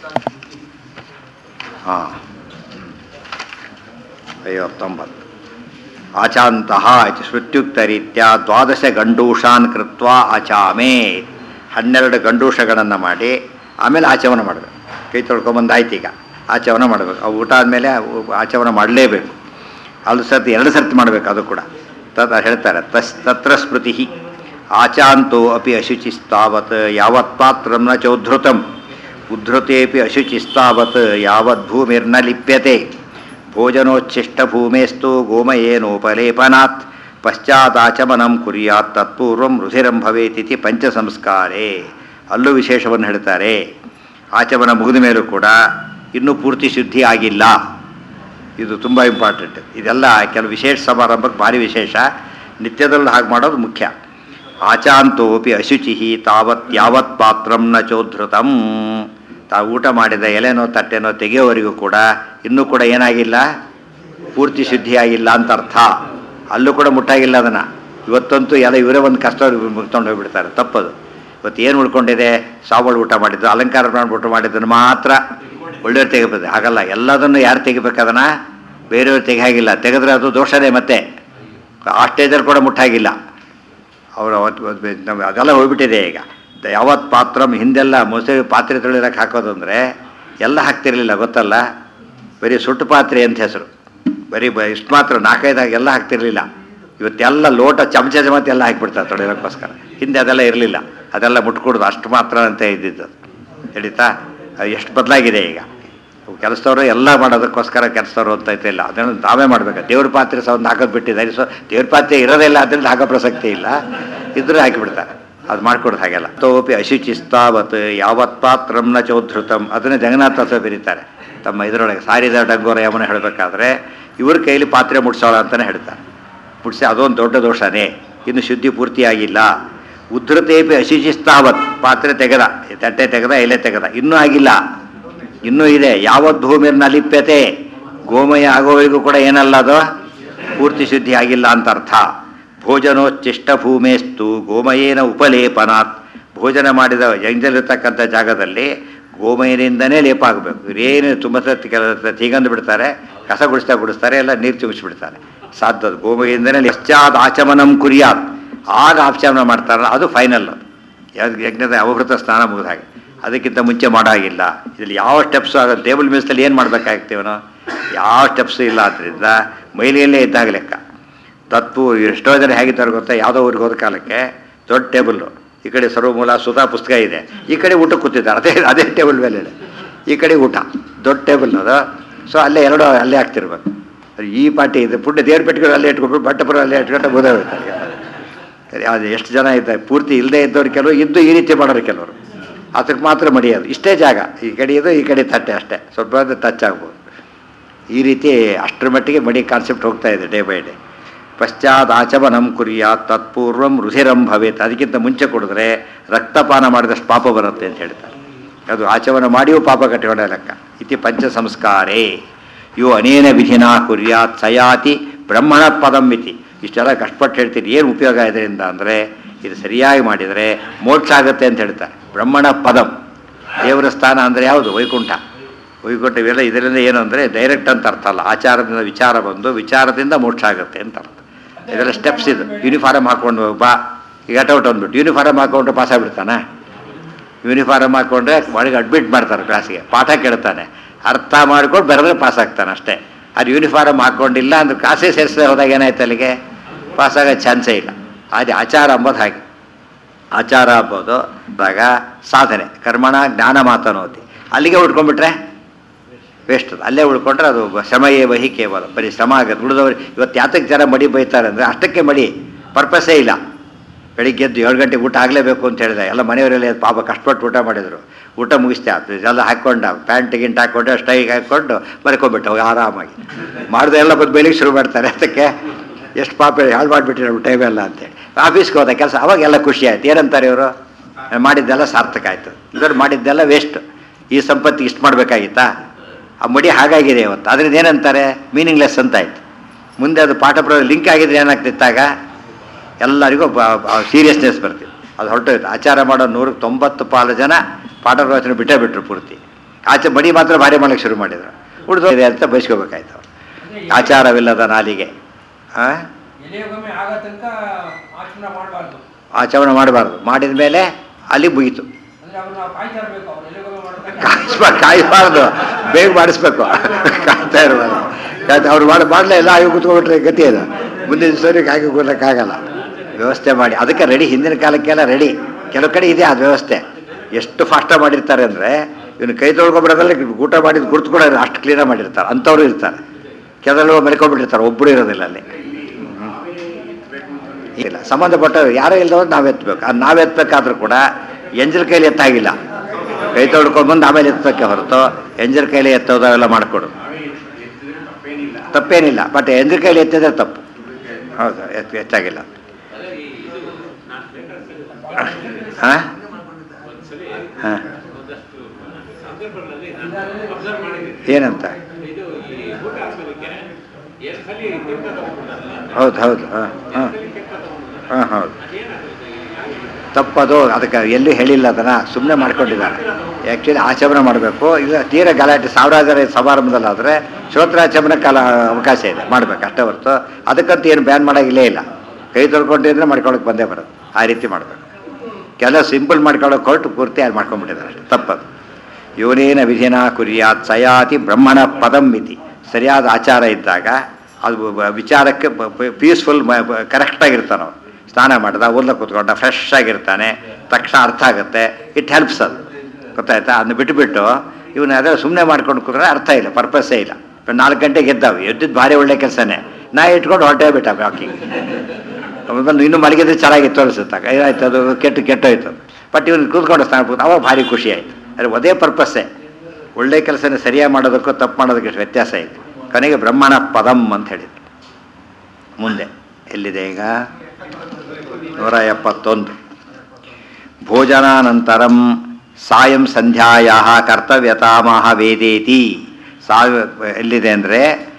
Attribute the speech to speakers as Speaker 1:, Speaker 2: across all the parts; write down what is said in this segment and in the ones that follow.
Speaker 1: ಹಾಂ ಐವತ್ತೊಂಬತ್ತು ಆಚಾಂತಹ ಇತಿ ಶ್ರುತ್ಯುಕ್ತರೀತ್ಯ ದ್ವಾದಶ ಗಂಡೂಷಾನ್ ಕೃತ್ವ ಆಚಾಮೆ ಹನ್ನೆರಡು ಗಂಡೂಷಗಳನ್ನು ಮಾಡಿ ಆಮೇಲೆ ಆಚಮನ ಮಾಡಬೇಕು ಕೈ ತೊಳ್ಕೊಂಬಂದು ಆಯ್ತು ಈಗ ಆಚಮನ ಮಾಡಬೇಕು ಅವು ಊಟ ಆದಮೇಲೆ ಆಚಮನ ಮಾಡಲೇಬೇಕು ಅಲ್ಲಿ ಸರ್ತಿ ಎರಡು ಸರ್ತಿ ಮಾಡಬೇಕು ಅದು ಕೂಡ ತತ್ ಹೇಳ್ತಾರೆ ತಸ್ ತತ್ರ ಸ್ಮೃತಿ ಆಚಾಂತೋ ಅಪಿ ಅಶುಚಿಸ್ತಾವತ್ ಯಾವತ್ ಪಾತ್ರಂ ನ ಚೋದ್ಧೃತಂ ಉದ್ಧೃತೇಪಿ ಅಶುಚಿಸ್ತಾವತ್ ಯಾವತ್ ಭೂಮಿರ್ನ ಲಿಪ್ಯತೆ ಭೋಜನೋಚ್ಛಿಷ್ಟಭೂಮೇಸ್ತು ಗೋಮಯೇನೋಪಲೇಪನಾತ್ ಪಶ್ಚಾದಾಚಮನಂ ಕುರ್ಯಾತ್ ತತ್ಪೂರ್ವಂ ರುಧಿರಂ ಭವೇತಿಥಿ ಪಂಚಸಂಸ್ಕಾರೇ ಅಲ್ಲೂ ವಿಶೇಷವನ್ನು ಹೇಳ್ತಾರೆ ಆಚಮನ ಮುಗಿದ ಮೇಲೂ ಕೂಡ ಇನ್ನೂ ಪೂರ್ತಿ ಶುದ್ಧಿ ಆಗಿಲ್ಲ ಇದು ತುಂಬ ಇಂಪಾರ್ಟೆಂಟ್ ಇದೆಲ್ಲ ಕೆಲವು ವಿಶೇಷ ಸಮಾರಂಭಕ್ಕೆ ಭಾರಿ ವಿಶೇಷ ನಿತ್ಯದಲ್ಲೂ ಹಾಗೆ ಮಾಡೋದು ಮುಖ್ಯ ಆಚಾಂತೋಪಿ ಅಶುಚಿ ತಾವತ್ ಯಾವತ್ ಪಾತ್ರಂ ನ ಚೋದ್ಧೃತಂ ತಾವು ಊಟ ಮಾಡಿದ ಎಲೆನೋ ತಟ್ಟೆನೋ ತೆಗೆಯೋವರೆಗೂ ಕೂಡ ಇನ್ನೂ ಕೂಡ ಏನಾಗಿಲ್ಲ ಪೂರ್ತಿ ಶುದ್ಧಿಯಾಗಿಲ್ಲ ಅಂತ ಅರ್ಥ ಅಲ್ಲೂ ಕೂಡ ಮುಟ್ಟಾಗಿಲ್ಲ ಅದನ್ನು ಇವತ್ತಂತೂ ಎಲ್ಲ ಇವರೇ ಒಂದು ಕಷ್ಟ ಮುಗ್ಕೊಂಡು ಹೋಗ್ಬಿಡ್ತಾರೆ ತಪ್ಪದು ಇವತ್ತು ಏನು ಉಳ್ಕೊಂಡಿದೆ ಸಾವಳು ಊಟ ಮಾಡಿದ್ದು ಅಲಂಕಾರ ಮಾಡ್ಬಿಟ್ಟು ಮಾಡಿದ್ದನ್ನು ಮಾತ್ರ ಒಳ್ಳೆಯವ್ರು ತೆಗಿಬೋದು ಹಾಗಲ್ಲ ಎಲ್ಲದನ್ನು ಯಾರು ತೆಗಿಬೇಕು ಅದನ್ನು ಬೇರೆಯವ್ರು ತೆಗಿಯಾಗಿಲ್ಲ ತೆಗೆದ್ರೆ ಅದು ದೋಷನೇ ಮತ್ತೆ ಆ ಸ್ಟೇಜಲ್ಲಿ ಕೂಡ ಮುಟ್ಟಾಗಿಲ್ಲ ಅವರು ಅವತ್ತು ಅವತ್ತು ನಮ್ಗೆ ಅದೆಲ್ಲ ಹೋಗ್ಬಿಟ್ಟಿದೆ ಈಗ ದ- ಯಾವತ್ತು ಪಾತ್ರ ಹಿಂದೆಲ್ಲ ಮೊಸರು ಪಾತ್ರೆ ತೊಳಿಲಕ್ಕೆ ಹಾಕೋದು ಅಂದರೆ ಎಲ್ಲ ಹಾಕ್ತಿರ್ಲಿಲ್ಲ ಗೊತ್ತಲ್ಲ ಬರೀ ಸುಟ್ಟು ಪಾತ್ರೆ ಅಂತ ಹೆಸರು ಬರೀ ಬ ಇಷ್ಟು ಮಾತ್ರ ನಾಲ್ಕೈದಾಗ ಎಲ್ಲ ಹಾಕ್ತಿರ್ಲಿಲ್ಲ ಇವತ್ತೆಲ್ಲ ಲೋಟ ಚಮಚ ಚಮಚ ಎಲ್ಲ ಹಾಕಿಬಿಡ್ತಾರೆ ತೊಳಿಯೋಕ್ಕೋಸ್ಕರ ಹಿಂದೆ ಅದೆಲ್ಲ ಇರಲಿಲ್ಲ ಅದೆಲ್ಲ ಮುಟ್ಕೊಡೋದು ಅಷ್ಟು ಮಾತ್ರ ಅಂತ ಇದ್ದಿದ್ದು ಹಿಡಿತಾ ಅದು ಎಷ್ಟು ಬದಲಾಗಿದೆ ಈಗ ಕೆಲಸದವರು ಎಲ್ಲ ಮಾಡೋದಕ್ಕೋಸ್ಕರ ಕೆಲಸದವರು ಅಂತ ಇಲ್ಲ ಅದನ್ನು ನಾವೇ ಮಾಡಬೇಕು ದೇವ್ರ ಪಾತ್ರೆ ಸಹ ಒಂದು ಹಾಕೋದು ಬಿಟ್ಟಿದ್ದಾರೆ ಸೊ ದೇವ್ರ ಪಾತ್ರೆ ಇರೋದೇ ಇಲ್ಲ ಅದರಿಂದ ಹಾಕೋ ಪ್ರಸಕ್ತಿ ಇಲ್ಲ ಇದ್ರೂ ಹಾಕಿಬಿಡ್ತಾರೆ ಅದು ಮಾಡ್ಕೊಡೋದು ಹಾಗೆಲ್ಲ ತೋಪಿ ಅಶುಚಿಸ್ತಾವತ್ ಯಾವತ್ ಪಾತ್ರಂ ನ ಚೋದ್ಧೃತಂ ಅದನ್ನು ಜಗನ್ನಾಥ ದಾಸ ಬರೀತಾರೆ ತಮ್ಮ ಇದರೊಳಗೆ ಸಾರಿದ ಡಂಗೋರ ಯಮನ ಹೇಳಬೇಕಾದ್ರೆ ಇವ್ರ ಕೈಲಿ ಪಾತ್ರೆ ಮುಟ್ಸೋಳ ಅಂತಲೇ ಹೇಳ್ತಾರೆ ಮುಟ್ಸಿ ಅದೊಂದು ದೊಡ್ಡ ದೋಷನೇ ಇನ್ನು ಶುದ್ಧಿ ಪೂರ್ತಿಯಾಗಿಲ್ಲ ಉದ್ಧತೇಪಿ ಅಶುಚಿಸ್ತಾವತ್ ಪಾತ್ರೆ ತೆಗೆದ ತಟ್ಟೆ ತೆಗೆದ ಎಲೆ ತೆಗೆದ ಇನ್ನೂ ಆಗಿಲ್ಲ ಇನ್ನೂ ಇದೆ ಯಾವತ್ ಭೂಮಿರ್ನ ಲಿಪ್ಯತೆ ಗೋಮಯ ಆಗೋವರೆಗೂ ಕೂಡ ಏನಲ್ಲ ಅದು ಪೂರ್ತಿ ಶುದ್ಧಿ ಆಗಿಲ್ಲ ಅಂತ ಅರ್ಥ ಭೋಜನೋಚ್ಚಿಷ್ಟ ಭೂಮೇಸ್ತು ಗೋಮಯೇನ ಉಪಲೇಪನಾತ್ ಭೋಜನ ಮಾಡಿದ ಎಂಜಲಿರ್ತಕ್ಕಂಥ ಜಾಗದಲ್ಲಿ ಗೋಮಯನಿಂದನೇ ಲೇಪ ಆಗಬೇಕು ಇವರೇನು ತುಂಬ ಸತಿ ಕೆಲ ತೆಗಂದು ಬಿಡ್ತಾರೆ ಕಸ ಗುಡಿಸ್ತಾ ಗುಡಿಸ್ತಾರೆ ಎಲ್ಲ ನೀರು ತುಂಬಿಸ್ಬಿಡ್ತಾರೆ ಸಾಧ್ಯ ಅದು ಗೋಮಯದಿಂದನೇ ಯಶ್ಚಾದ್ ಆಚಮನಂ ಕುರಿಯಾತ್ ಆಗ ಆಚಮನ ಮಾಡ್ತಾರಲ್ಲ ಅದು ಫೈನಲ್ ಅದು ಯಾವ್ದು ಯಜ್ಞದ ಅವಭೃತ ಸ್ನಾನ ಮುಗಿದ ಹಾಗೆ ಅದಕ್ಕಿಂತ ಮುಂಚೆ ಮಾಡಾಗಿಲ್ಲ ಇದರಲ್ಲಿ ಯಾವ ಸ್ಟೆಪ್ಸು ಆಗ ಟೇಬಲ್ ಮಿಲ್ಸಲ್ಲಿ ಏನು ಮಾಡಬೇಕಾಗ್ತೀವಿ ನಾವು ಯಾವ ಸ್ಟೆಪ್ಸು ಇಲ್ಲ ಆದ್ದರಿಂದ ಮೈಲಿಯಲ್ಲೇ ಇದ್ದಾಗ ಲೆಕ್ಕ ತತ್ಪು ಎಷ್ಟೋ ಜನ ಹೇಗಿದ್ದಾರೆ ಗೊತ್ತಾ ಯಾವುದೋ ಊರಿಗೆ ಹೋದ ಕಾಲಕ್ಕೆ ದೊಡ್ಡ ಟೇಬಲ್ಲು ಈ ಕಡೆ ಸರ್ವಮೂಲ ಸುಧಾ ಪುಸ್ತಕ ಇದೆ ಈ ಕಡೆ ಊಟ ಕೂತಿದ್ದಾರೆ ಅದೇ ಅದೇ ಟೇಬಲ್ ಮೇಲೆ ಇದೆ. ಈ ಕಡೆ ಊಟ ದೊಡ್ಡ ಟೇಬಲ್ ಅದು ಸೊ ಅಲ್ಲೇ ಎರಡೂ ಅಲ್ಲೇ ಆಗ್ತಿರ್ಬೇಕು ಅದು ಈ ಪಾರ್ಟಿ ಇದೆ ಪುಟ್ಟ ದೇವ್ರ ಪೆಟ್ಟಿಗೆ ಅಲ್ಲೇ ಇಟ್ಕೊಬಿಟ್ಟು ಬಟ್ಟಪುರ ಅಲ್ಲೇ ಇಟ್ಕೊಂಡು ಬೋಧ ಹೋಗ್ತಾರೆ ಸರಿ ಅದು ಎಷ್ಟು ಜನ ಇದ್ದಾರೆ ಪೂರ್ತಿ ಇಲ್ಲದೆ ಇದ್ದವ್ರು ಕೆಲವರು ಇದ್ದು ಈ ರೀತಿ ಮಾಡೋರು ಕೆಲವರು ಅದಕ್ಕೆ ಮಾತ್ರ ಮಡಿಯೋದು ಇಷ್ಟೇ ಜಾಗ ಈ ಕಡೆ ಇದು ಈ ಕಡೆ ತಟ್ಟೆ ಅಷ್ಟೇ ಸ್ವಲ್ಪ ಹೊತ್ತು ಟಚ್ ಆಗ್ಬೋದು ಈ ರೀತಿ ಅಷ್ಟರ ಮಟ್ಟಿಗೆ ಮಡಿ ಕಾನ್ಸೆಪ್ಟ್ ಹೋಗ್ತಾ ಇದೆ ಡೇ ಬೈ ಡೇ ಪಶ್ಚಾತ್ ಆಚಮನಂ ಕುರಿಯಾತ್ ತತ್ಪೂರ್ವಂ ರುಧಿರಂ ಭವೇತ್ ಅದಕ್ಕಿಂತ ಮುಂಚೆ ಕುಡಿದ್ರೆ ರಕ್ತಪಾನ ಮಾಡಿದಷ್ಟು ಪಾಪ ಬರುತ್ತೆ ಅಂತ ಹೇಳ್ತಾರೆ ಅದು ಆಚಮನ ಮಾಡಿಯೂ ಪಾಪ ಕಟ್ಟಿಕೊಂಡ ಲೆಕ್ಕ ಇತಿ ಪಂಚ ಸಂಸ್ಕಾರೇ ಇವು ಅನೇನ ವಿಧಿನ ಕುರ್ಯಾತ್ ಸಯಾತಿ ಬ್ರಹ್ಮಣ ಪದಂ ಇತಿ ಇಷ್ಟೆಲ್ಲ ಕಷ್ಟಪಟ್ಟು ಹೇಳ್ತೀರಿ ಏನು ಉಪಯೋಗ ಇದರಿಂದ ಅಂದರೆ ಇದು ಸರಿಯಾಗಿ ಮಾಡಿದರೆ ಮೋಕ್ಷ ಆಗುತ್ತೆ ಅಂತ ಹೇಳ್ತಾರೆ ಬ್ರಹ್ಮಣ ಪದಂ ದೇವರ ಸ್ಥಾನ ಅಂದರೆ ಯಾವುದು ವೈಕುಂಠ ವೈಕುಂಠ ಇವೆಲ್ಲ ಇದರಿಂದ ಏನು ಅಂದರೆ ಡೈರೆಕ್ಟ್ ಅಂತ ಅರ್ಥ ಅಲ್ಲ ಆಚಾರದಿಂದ ವಿಚಾರ ಬಂದು ವಿಚಾರದಿಂದ ಮೋಕ್ಷ ಆಗುತ್ತೆ ಅಂತ ಅರ್ಥ ಇದೆಲ್ಲ ಸ್ಟೆಪ್ಸ್ ಇದು ಯೂನಿಫಾರ್ಮ್ ಹಾಕ್ಕೊಂಡು ಬಾ ಈಗ ಔಟ್ ಅಂದ್ಬಿಟ್ಟು ಯೂನಿಫಾರ್ಮ್ ಹಾಕ್ಕೊಂಡ್ರೆ ಪಾಸ್ ಆಗ್ಬಿಡ್ತಾನೆ ಯೂನಿಫಾರ್ಮ್ ಹಾಕ್ಕೊಂಡ್ರೆ ಒಳಗೆ ಅಡ್ಮಿಟ್ ಮಾಡ್ತಾರೆ ಕ್ಲಾಸಿಗೆ ಪಾಠ ಕೇಳ್ತಾನೆ ಅರ್ಥ ಮಾಡ್ಕೊಂಡು ಬರೆದ್ರೆ ಪಾಸ್ ಆಗ್ತಾನೆ ಅಷ್ಟೇ ಅದು ಯೂನಿಫಾರ್ಮ್ ಹಾಕ್ಕೊಂಡಿಲ್ಲ ಅಂದ್ರೆ ಕ್ಲಾಸೇ ಸೇರಿಸದೆ ಹೋದಾಗ ಏನಾಯ್ತು ಅಲ್ಲಿಗೆ ಪಾಸ್ ಆಗೋ ಚಾನ್ಸೇ ಇಲ್ಲ ಅದೇ ಆಚಾರ ಅಂಬೋದು ಹಾಗೆ ಆಚಾರ ಅಂಬೋದು ಆಗ ಸಾಧನೆ ಕರ್ಮಣ ಜ್ಞಾನ ಮಾತನೋತಿ ಅಲ್ಲಿಗೆ ಉಳ್ಕೊಂಡ್ಬಿಟ್ರೆ ವೇಸ್ಟ್ ಅದು ಅಲ್ಲೇ ಉಳ್ಕೊಂಡ್ರೆ ಅದು ಶ್ರಮಯೇ ವಹಿ ಕೇವಲ ಬರೀ ಶ್ರಮ ಆಗುತ್ತೆ ಉಳಿದವರು ಇವತ್ತು ಯಾತಕ್ಕೆ ಜನ ಮಡಿ ಬೈತಾರೆ ಅಂದರೆ ಅಷ್ಟಕ್ಕೆ ಮಡಿ ಪರ್ಪಸ್ಸೇ ಇಲ್ಲ ಬೆಳಿಗ್ಗೆ ಎದ್ದು ಏಳು ಗಂಟೆಗೆ ಊಟ ಆಗಲೇಬೇಕು ಅಂತ ಹೇಳಿದೆ ಎಲ್ಲ ಮನೆಯವರೆಲ್ಲ ಎದ್ದು ಪಾಪ ಕಷ್ಟಪಟ್ಟು ಊಟ ಮಾಡಿದರು ಊಟ ಮುಗಿಸ್ತೆ ಆಯ್ತು ಎಲ್ಲ ಹಾಕ್ಕೊಂಡ ಪ್ಯಾಂಟ್ ಗಿಂಟ್ ಹಾಕ್ಕೊಂಡು ಸ್ಟೈಗ್ ಹಾಕ್ಕೊಂಡು ಮರ್ಕೊಂಡ್ಬಿಟ್ಟು ಹೋಗಿ ಆರಾಮಾಗಿ ಮಾಡಿದೆ ಎಲ್ಲ ಬಂದು ಬೆಳಿಗ್ಗೆ ಶುರು ಮಾಡ್ತಾರೆ ಅದಕ್ಕೆ ಎಷ್ಟು ಪಾಪ ಹಾಳು ಮಾಡಿಬಿಟ್ರಿ ನಾವು ಟೈಮ್ ಎಲ್ಲ ಅಂತೇಳಿ ಆಫೀಸ್ಗೆ ಹೋದ ಕೆಲಸ ಅವಾಗ ಎಲ್ಲ ಖುಷಿ ಆಯ್ತು ಏನಂತಾರೆ ಇವರು ಮಾಡಿದ್ದೆಲ್ಲ ಸಾರ್ಥಕ ಆಯಿತು ಇವರು ಮಾಡಿದ್ದೆಲ್ಲ ವೇಸ್ಟ್ ಈ ಸಂಪತ್ತಿಗೆ ಇಷ್ಟು ಮಾಡಬೇಕಾಗಿತ್ತಾ ಆ ಮಡಿ ಹಾಗಾಗಿದೆ ಇವತ್ತು ಅದರಿಂದ ಏನಂತಾರೆ ಮೀನಿಂಗ್ಲೆಸ್ ಅಂತ ಆಯ್ತು ಮುಂದೆ ಅದು ಪಾಠ ಪ್ರ ಲಿಂಕ್ ಆಗಿದ್ರೆ ಏನಾಗ್ತಿತ್ತಾಗ ಎಲ್ಲರಿಗೂ ಸೀರಿಯಸ್ನೆಸ್ ಬರ್ತಿತ್ತು ಅದು ಹೊರಟೋಯ್ತು ಆಚಾರ ಮಾಡೋ ನೂರಕ್ಕೆ ತೊಂಬತ್ತು ಪಾಲು ಜನ ಪಾಠ ಪ್ರವಚನ ಬಿಟ್ಟೇ ಬಿಟ್ಟರು ಪೂರ್ತಿ ಆಚೆ ಬಡಿ ಮಾತ್ರ ಭಾರಿ ಮಾಡಕ್ಕೆ ಶುರು ಮಾಡಿದ್ರು ಉಳಿದೋದೆ ಅಂತ ಬಯಸ್ಕೋಬೇಕಾಯ್ತು ಆಚಾರವಿಲ್ಲದ ನಾಲಿಗೆ ಆ?
Speaker 2: ಎಲೆಯೊಮ್ಮೆ ಆಗ ತನಕ ಆಚರಣೆ ಮಾಡಬಾರ್ದು
Speaker 1: ಆಚರಣೆ ಮಾಡಬಾರ್ದು ಮಾಡಿದ ಮೇಲೆ ಅಲ್ಲಿ ಮುಗೀತು
Speaker 2: ಅಂದ್ರೆ ಅವ್ರು ನಾವು ಕಾಯ್ತಾ ಇರಬೇಕು ಅವ್ರು ಎಲೆಗೊಮ್ಮೆ ಮಾಡ್ತಾರೆ
Speaker 1: ಕಾಯಿಸ್ಬಾರ್ದು ಕಾಯಬಾರ್ದು ಬೇಗ ಮಾಡಿಸ್ಬೇಕು ಕಾಯ್ತಾ ಇರಬಾರ್ದು ಕಾಯ್ತಾ ಅವ್ರು ಮಾಡಿ ಮಾಡಲೇ ಇಲ್ಲ ಆಗಿ ಕೂತ್ಕೊಂಡ್ಬಿಟ್ರೆ ಗತಿ ಅದು ಮುಂದಿನ ಸರಿ ಕಾಯ್ಕೆ ಕೂರ್ಲಿಕ್ಕಾಗಲ್ಲ ವ್ಯವಸ್ಥೆ ಮಾಡಿ ಅದಕ್ಕೆ ರೆಡಿ ಹಿಂದಿನ ಕಾಲಕ್ಕೆಲ್ಲ ರೆಡಿ ಕೆಲವು ಕಡೆ ಇದೆ ಅದು ವ್ಯವಸ್ಥೆ ಎಷ್ಟು ಫಾಸ್ಟಾಗಿ ಮಾಡಿರ್ತಾರೆ ಅಂದರೆ ಇವನು ಕೈ ತೊಳ್ಕೊಬಿಡೋದ್ರಲ್ಲಿ ಊಟ ಮಾಡಿದ ಗುರ್ತು ಕೂಡ ಇರಲ್ಲ, ಅಷ್ಟು ಕ್ಲೀನಾಗಿ ಮಾಡಿರ್ತಾರೆ ಅಂಥವ್ರು ಇರ್ತಾರೆ ಕೆಲವರು ಮಲ್ಕೊಂಡ್ಬಿಟ್ಟಿರ್ತಾರೆ ಒಬ್ಬರು ಇರೋದಿಲ್ಲ ಅಲ್ಲಿ ಇಲ್ಲ ಸಂಬಂಧಪಟ್ಟವ್ರು ಯಾರೋ ಇಲ್ಲದವ್ರು ನಾವು ಎತ್ತಬೇಕು ಅದು ನಾವು ಎತ್ತಬೇಕಾದ್ರೂ ಕೂಡ ಎಂಜಲ್ ಕೈಲಿ ಎತ್ತಾಗಿಲ್ಲ ಕೈ ತೊಳ್ಕೊಂಡ್ಬಂದು ಆಮೇಲೆ ಎತ್ತಕ್ಕೆ ಹೊರತು ಎಂಜಲ್ ಕೈಲಿ ಎತ್ತೋದು ಅವೆಲ್ಲ ಮಾಡಿಕೊಡು ತಪ್ಪೇನಿಲ್ಲ ಬಟ್ ಎಂಜಲ್ ಕೈಲಿ ಎತ್ತಿದ್ರೆ ತಪ್ಪು ಹೌದು ಎತ್ ಹೆಚ್ಚಾಗಿಲ್ಲ ಹಾಂ ಹಾಂ ಏನಂತ ಹೌದು ಹೌದು ಹಾಂ ಹಾಂ ಹಾಂ ಹೌದು ತಪ್ಪದು ಅದಕ್ಕೆ ಎಲ್ಲೂ ಹೇಳಿಲ್ಲ ಅದನ್ನು ಸುಮ್ಮನೆ ಮಾಡ್ಕೊಂಡಿದ್ದಾರೆ ಆ್ಯಕ್ಚುಲಿ ಆಚರಣೆ ಮಾಡಬೇಕು ಇಲ್ಲ ತೀರ ಗಲಾಟೆ ಸಾವಿರಾರು ಸಮಾರಂಭದಲ್ಲಾದರೆ ಶ್ರೋತ್ರಾಚಮನ ಕಾಲ ಅವಕಾಶ ಇದೆ ಮಾಡಬೇಕು ಅಷ್ಟೇ ಹೊರತು ಅದಕ್ಕಂತೂ ಏನು ಬ್ಯಾನ್ ಮಾಡೋಂಗಿಲ್ಲೇ ಇಲ್ಲ ಕೈ ತೊಳ್ಕೊಂಡಿದ್ರೆ ಮಾಡ್ಕೊಳಕ್ಕೆ ಬಂದೇ ಬರೋದು ಆ ರೀತಿ ಮಾಡಬೇಕು ಕೆಲವು ಸಿಂಪಲ್ ಮಾಡ್ಕೊಳ್ಳೋಕೆ ಹೊರಟು ಪೂರ್ತಿ ಅದು ಮಾಡ್ಕೊಂಡ್ಬಿಟ್ಟಿದ್ದಾರೆ ಅಷ್ಟೇ ತಪ್ಪದು ಯೋನೇನ ವಿಧಿನ ಕುರಿಯಾತ್ ಸಯಾತಿ ಬ್ರಹ್ಮಣ ಪದಂ ಮಿತಿ ಸರಿಯಾದ ಆಚಾರ ಇದ್ದಾಗ ಅದು ಬ- ವಿಚಾರಕ್ಕೆ ಪೀಸ್ಫುಲ್ ಕರೆಕ್ಟಾಗಿರ್ತಾನೆ ಅವನು ಸ್ನಾನ ಮಾಡಿದ ಓದ್ಲ ಕೂತ್ಕೊಂಡ ಫ್ರೆಶ್ ಆಗಿರ್ತಾನೆ ತಕ್ಷಣ ಅರ್ಥ ಆಗುತ್ತೆ ಇಟ್ ಹೆಲ್ಪ್ಸ್ ಅದು ಗೊತ್ತಾಯ್ತಾ ಅದನ್ನ ಬಿಟ್ಟುಬಿಟ್ಟು ಇವನು ಅದೇ ಸುಮ್ಮನೆ ಮಾಡ್ಕೊಂಡು ಕೂತ್ರೆ ಅರ್ಥ ಇಲ್ಲ ಪರ್ಪಸ್ಸೇ ಇಲ್ಲ ಇವಾಗ ನಾಲ್ಕು ಗಂಟೆಗೆ ಎದ್ದಾವೆ ಎದ್ದಿದ್ದು ಭಾರಿ ಒಳ್ಳೆ ಕೆಲಸನೇ ನಾ ಇಟ್ಕೊಂಡು ಹೊರಟೇ ಬಿಟ್ಟ ವಾಕಿಂಗ್ ಬಂದು ಇನ್ನೂ ಮಲಗಿದ್ರೆ ಚೆನ್ನಾಗಿತ್ತು ಅನಿಸುತ್ತಾಗ ಏನಾಯ್ತು ಅದು ಕೆಟ್ಟು ಕೆಟ್ಟೋಯ್ತು ಬಟ್ ಇವನು ಕೂತ್ಕೊಂಡು ಸ್ನಾನ ಕೂತು ಅವಾಗ ಭಾರಿ ಖುಷಿ ಆಯಿತು ಅದೇ ಅದೇ ಪರ್ಪಸ್ಸೇ ಒಳ್ಳೆ ಕೆಲಸನ ಸರಿಯಾಗಿ ಮಾಡೋದಕ್ಕೂ ತಪ್ಪು ಮಾಡೋದಕ್ಕೆ ಎಷ್ಟು ವ್ಯತ್ಯಾಸ ಇದೆ ಕೊನೆಗೆ ಬ್ರಹ್ಮಣ ಪದಂ ಅಂತ ಹೇಳಿದ್ರು ಮುಂದೆ ಎಲ್ಲಿದೆ ಈಗ ನೂರ ಎಪ್ಪತ್ತೊಂದು ಭೋಜನಾನಂತರಂ ಸಾಯಂ ಸಂಧ್ಯಾಯ ಕರ್ತವ್ಯತಾಮಹ ವೇದೇತಿ ಸಾಯ ಎಲ್ಲಿದೆ ಅಂದರೆ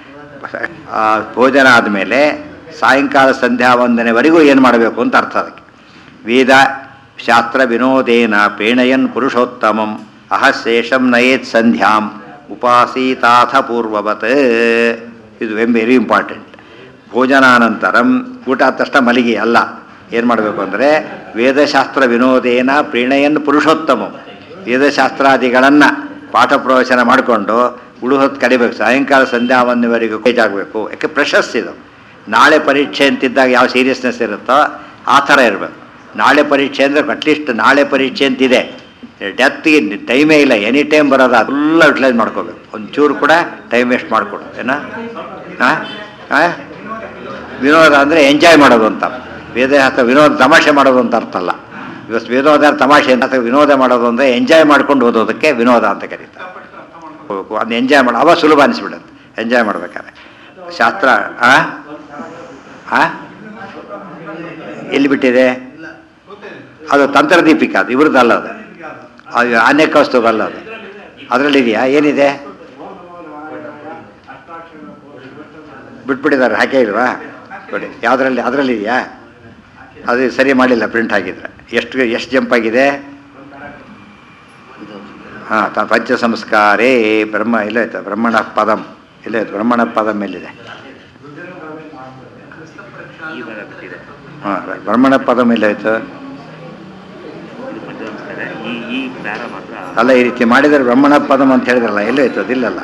Speaker 1: ಭೋಜನ ಆದಮೇಲೆ ಸಾಯಂಕಾಲ ಸಂಧ್ಯಾ ವಂದನೆವರೆಗೂ ಏನು ಮಾಡಬೇಕು ಅಂತ ಅರ್ಥ ಅದಕ್ಕೆ ವೇದ ಶಾಸ್ತ್ರ ವಿನೋದೇನ ಪ್ರೇಣಯನ್ ಪುರುಷೋತ್ತಮಂ ಅಹಶೇಷಂ ನಯೇತ್ ಸಂಧ್ಯಾಂ ಉಪಾಸೀತಾಥ ಪೂರ್ವವತ್ ಇದು ವೆಮ್ ವೆರಿ ಇಂಪಾರ್ಟೆಂಟ್ ಭೋಜನಾನಂತರಂ ಊಟ ಆದ ತಕ್ಷಣ ಮಲಗಿ ಅಲ್ಲ ಏನು ಮಾಡಬೇಕು ಅಂದರೆ ವೇದಶಾಸ್ತ್ರ ವಿನೋದೇನ ಪ್ರೀಣಯನ್ ಪುರುಷೋತ್ತಮಂ ವೇದಶಾಸ್ತ್ರಾದಿಗಳನ್ನು ಪಾಠ ಪ್ರವಚನ ಮಾಡಿಕೊಂಡು ಉಳುಹೊತ್ತು ಕಡಿಬೇಕು ಸಾಯಂಕಾಲ ಸಂಧ್ಯಾವಂದವರೆಗೂ ಆಗಬೇಕು ಯಾಕೆ ಪ್ರಶಸ್ತಿ ಇದು ನಾಳೆ ಪರೀಕ್ಷೆ ಅಂತಿದ್ದಾಗ ಯಾವ ಸೀರಿಯಸ್ನೆಸ್ ಇರುತ್ತೋ ಆ ಥರ ಇರಬೇಕು ನಾಳೆ ಪರೀಕ್ಷೆ ಅಂದರೆ ಅಟ್ಲೀಸ್ಟ್ ನಾಳೆ ಪರೀಕ್ಷೆ ಅಂತಿದೆ ಡೆತ್ಗೆ ಟೈಮೇ ಇಲ್ಲ ಎನಿ ಟೈಮ್ ಬರೋದು ಅದೆಲ್ಲ ಯುಟಿಲೈಸ್ ಮಾಡ್ಕೋಬೇಕು ಒಂಚೂರು ಕೂಡ ಟೈಮ್ ವೇಸ್ಟ್ ಮಾಡಿಕೊಡು ಏನ ಹಾಂ ಹಾಂ ವಿನೋದ ಅಂದರೆ ಎಂಜಾಯ್ ಮಾಡೋದು ಅಂತ ವೇದಶಾಸ್ತ್ರ ವಿನೋದ ತಮಾಷೆ ಮಾಡೋದು ಅಂತ ಅರ್ಥ ಅಲ್ಲ ಇವತ್ತು ವಿನೋದ ತಮಾಷೆ ಅಂತ ಅಥವಾ ವಿನೋದ ಮಾಡೋದು ಅಂದರೆ ಎಂಜಾಯ್ ಮಾಡ್ಕೊಂಡು ಓದೋದಕ್ಕೆ ವಿನೋದ ಅಂತ ಕರೀತಾರೆ ಹೋಗ್ಬೇಕು ಅದನ್ನ ಎಂಜಾಯ್ ಮಾಡೋ ಅವಾಗ ಸುಲಭ ಅನಿಸ್ಬಿಡುತ್ತೆ ಎಂಜಾಯ್ ಮಾಡ್ಬೇಕಾದ್ರೆ ಶಾಸ್ತ್ರ ಆ ಆ ಎಲ್ಲಿ ಬಿಟ್ಟಿದೆ ಅದು ತಂತ್ರದೀಪಿಕ ಅದು ಇವ್ರದ್ದಲ್ಲ ಅದು ಅದು ಅನ್ಯಕೌಸ್ತುಭ ಅಲ್ಲ ಅದು ಅದರಲ್ಲಿದೆಯಾ ಏನಿದೆ ಬಿಟ್ಬಿಟ್ಟಿದ್ದಾರೆ ಹಾಕೇ ಇಲ್ವಾ ನೋಡಿ ಯಾವುದರಲ್ಲಿ ಅದರಲ್ಲಿ ಇದೆಯಾ ಅದು ಸರಿ ಮಾಡಿಲ್ಲ ಪ್ರಿಂಟ್ ಆಗಿದ್ರೆ ಎಷ್ಟು ಎಷ್ಟು ಜಂಪ್ ಆಗಿದೆ ಹಾಂ ತ ಪಂಚ ಸಂಸ್ಕಾರೇ ಬ್ರಹ್ಮ ಇಲ್ಲೈತೆ ಬ್ರಹ್ಮಣ ಪದಂ ಇಲ್ಲೈತೆ ಬ್ರಹ್ಮಣ ಪದಂ ಎಲ್ಲಿದೆ
Speaker 3: ಈ ಭಾಗ ಬಿಟ್ಟಿದೆ
Speaker 1: ಹಾಂ ಬ್ರಹ್ಮಣ ಪದಂ ಎಲ್ಲಾಯ್ತು
Speaker 3: ಇದು ಪಂಚಸಂಸ್ಕಾರ ಈ ಈ ಪ್ಯಾರ ಮಾತ್ರ
Speaker 1: ಅಲ್ಲ ಈ ರೀತಿ ಮಾಡಿದರೆ ಬ್ರಹ್ಮಣ ಪದಂ ಅಂತ ಹೇಳಿದ್ರಲ್ಲ ಎಲ್ಲಾಯ್ತು ಅದಿಲ್ಲಲ್ಲ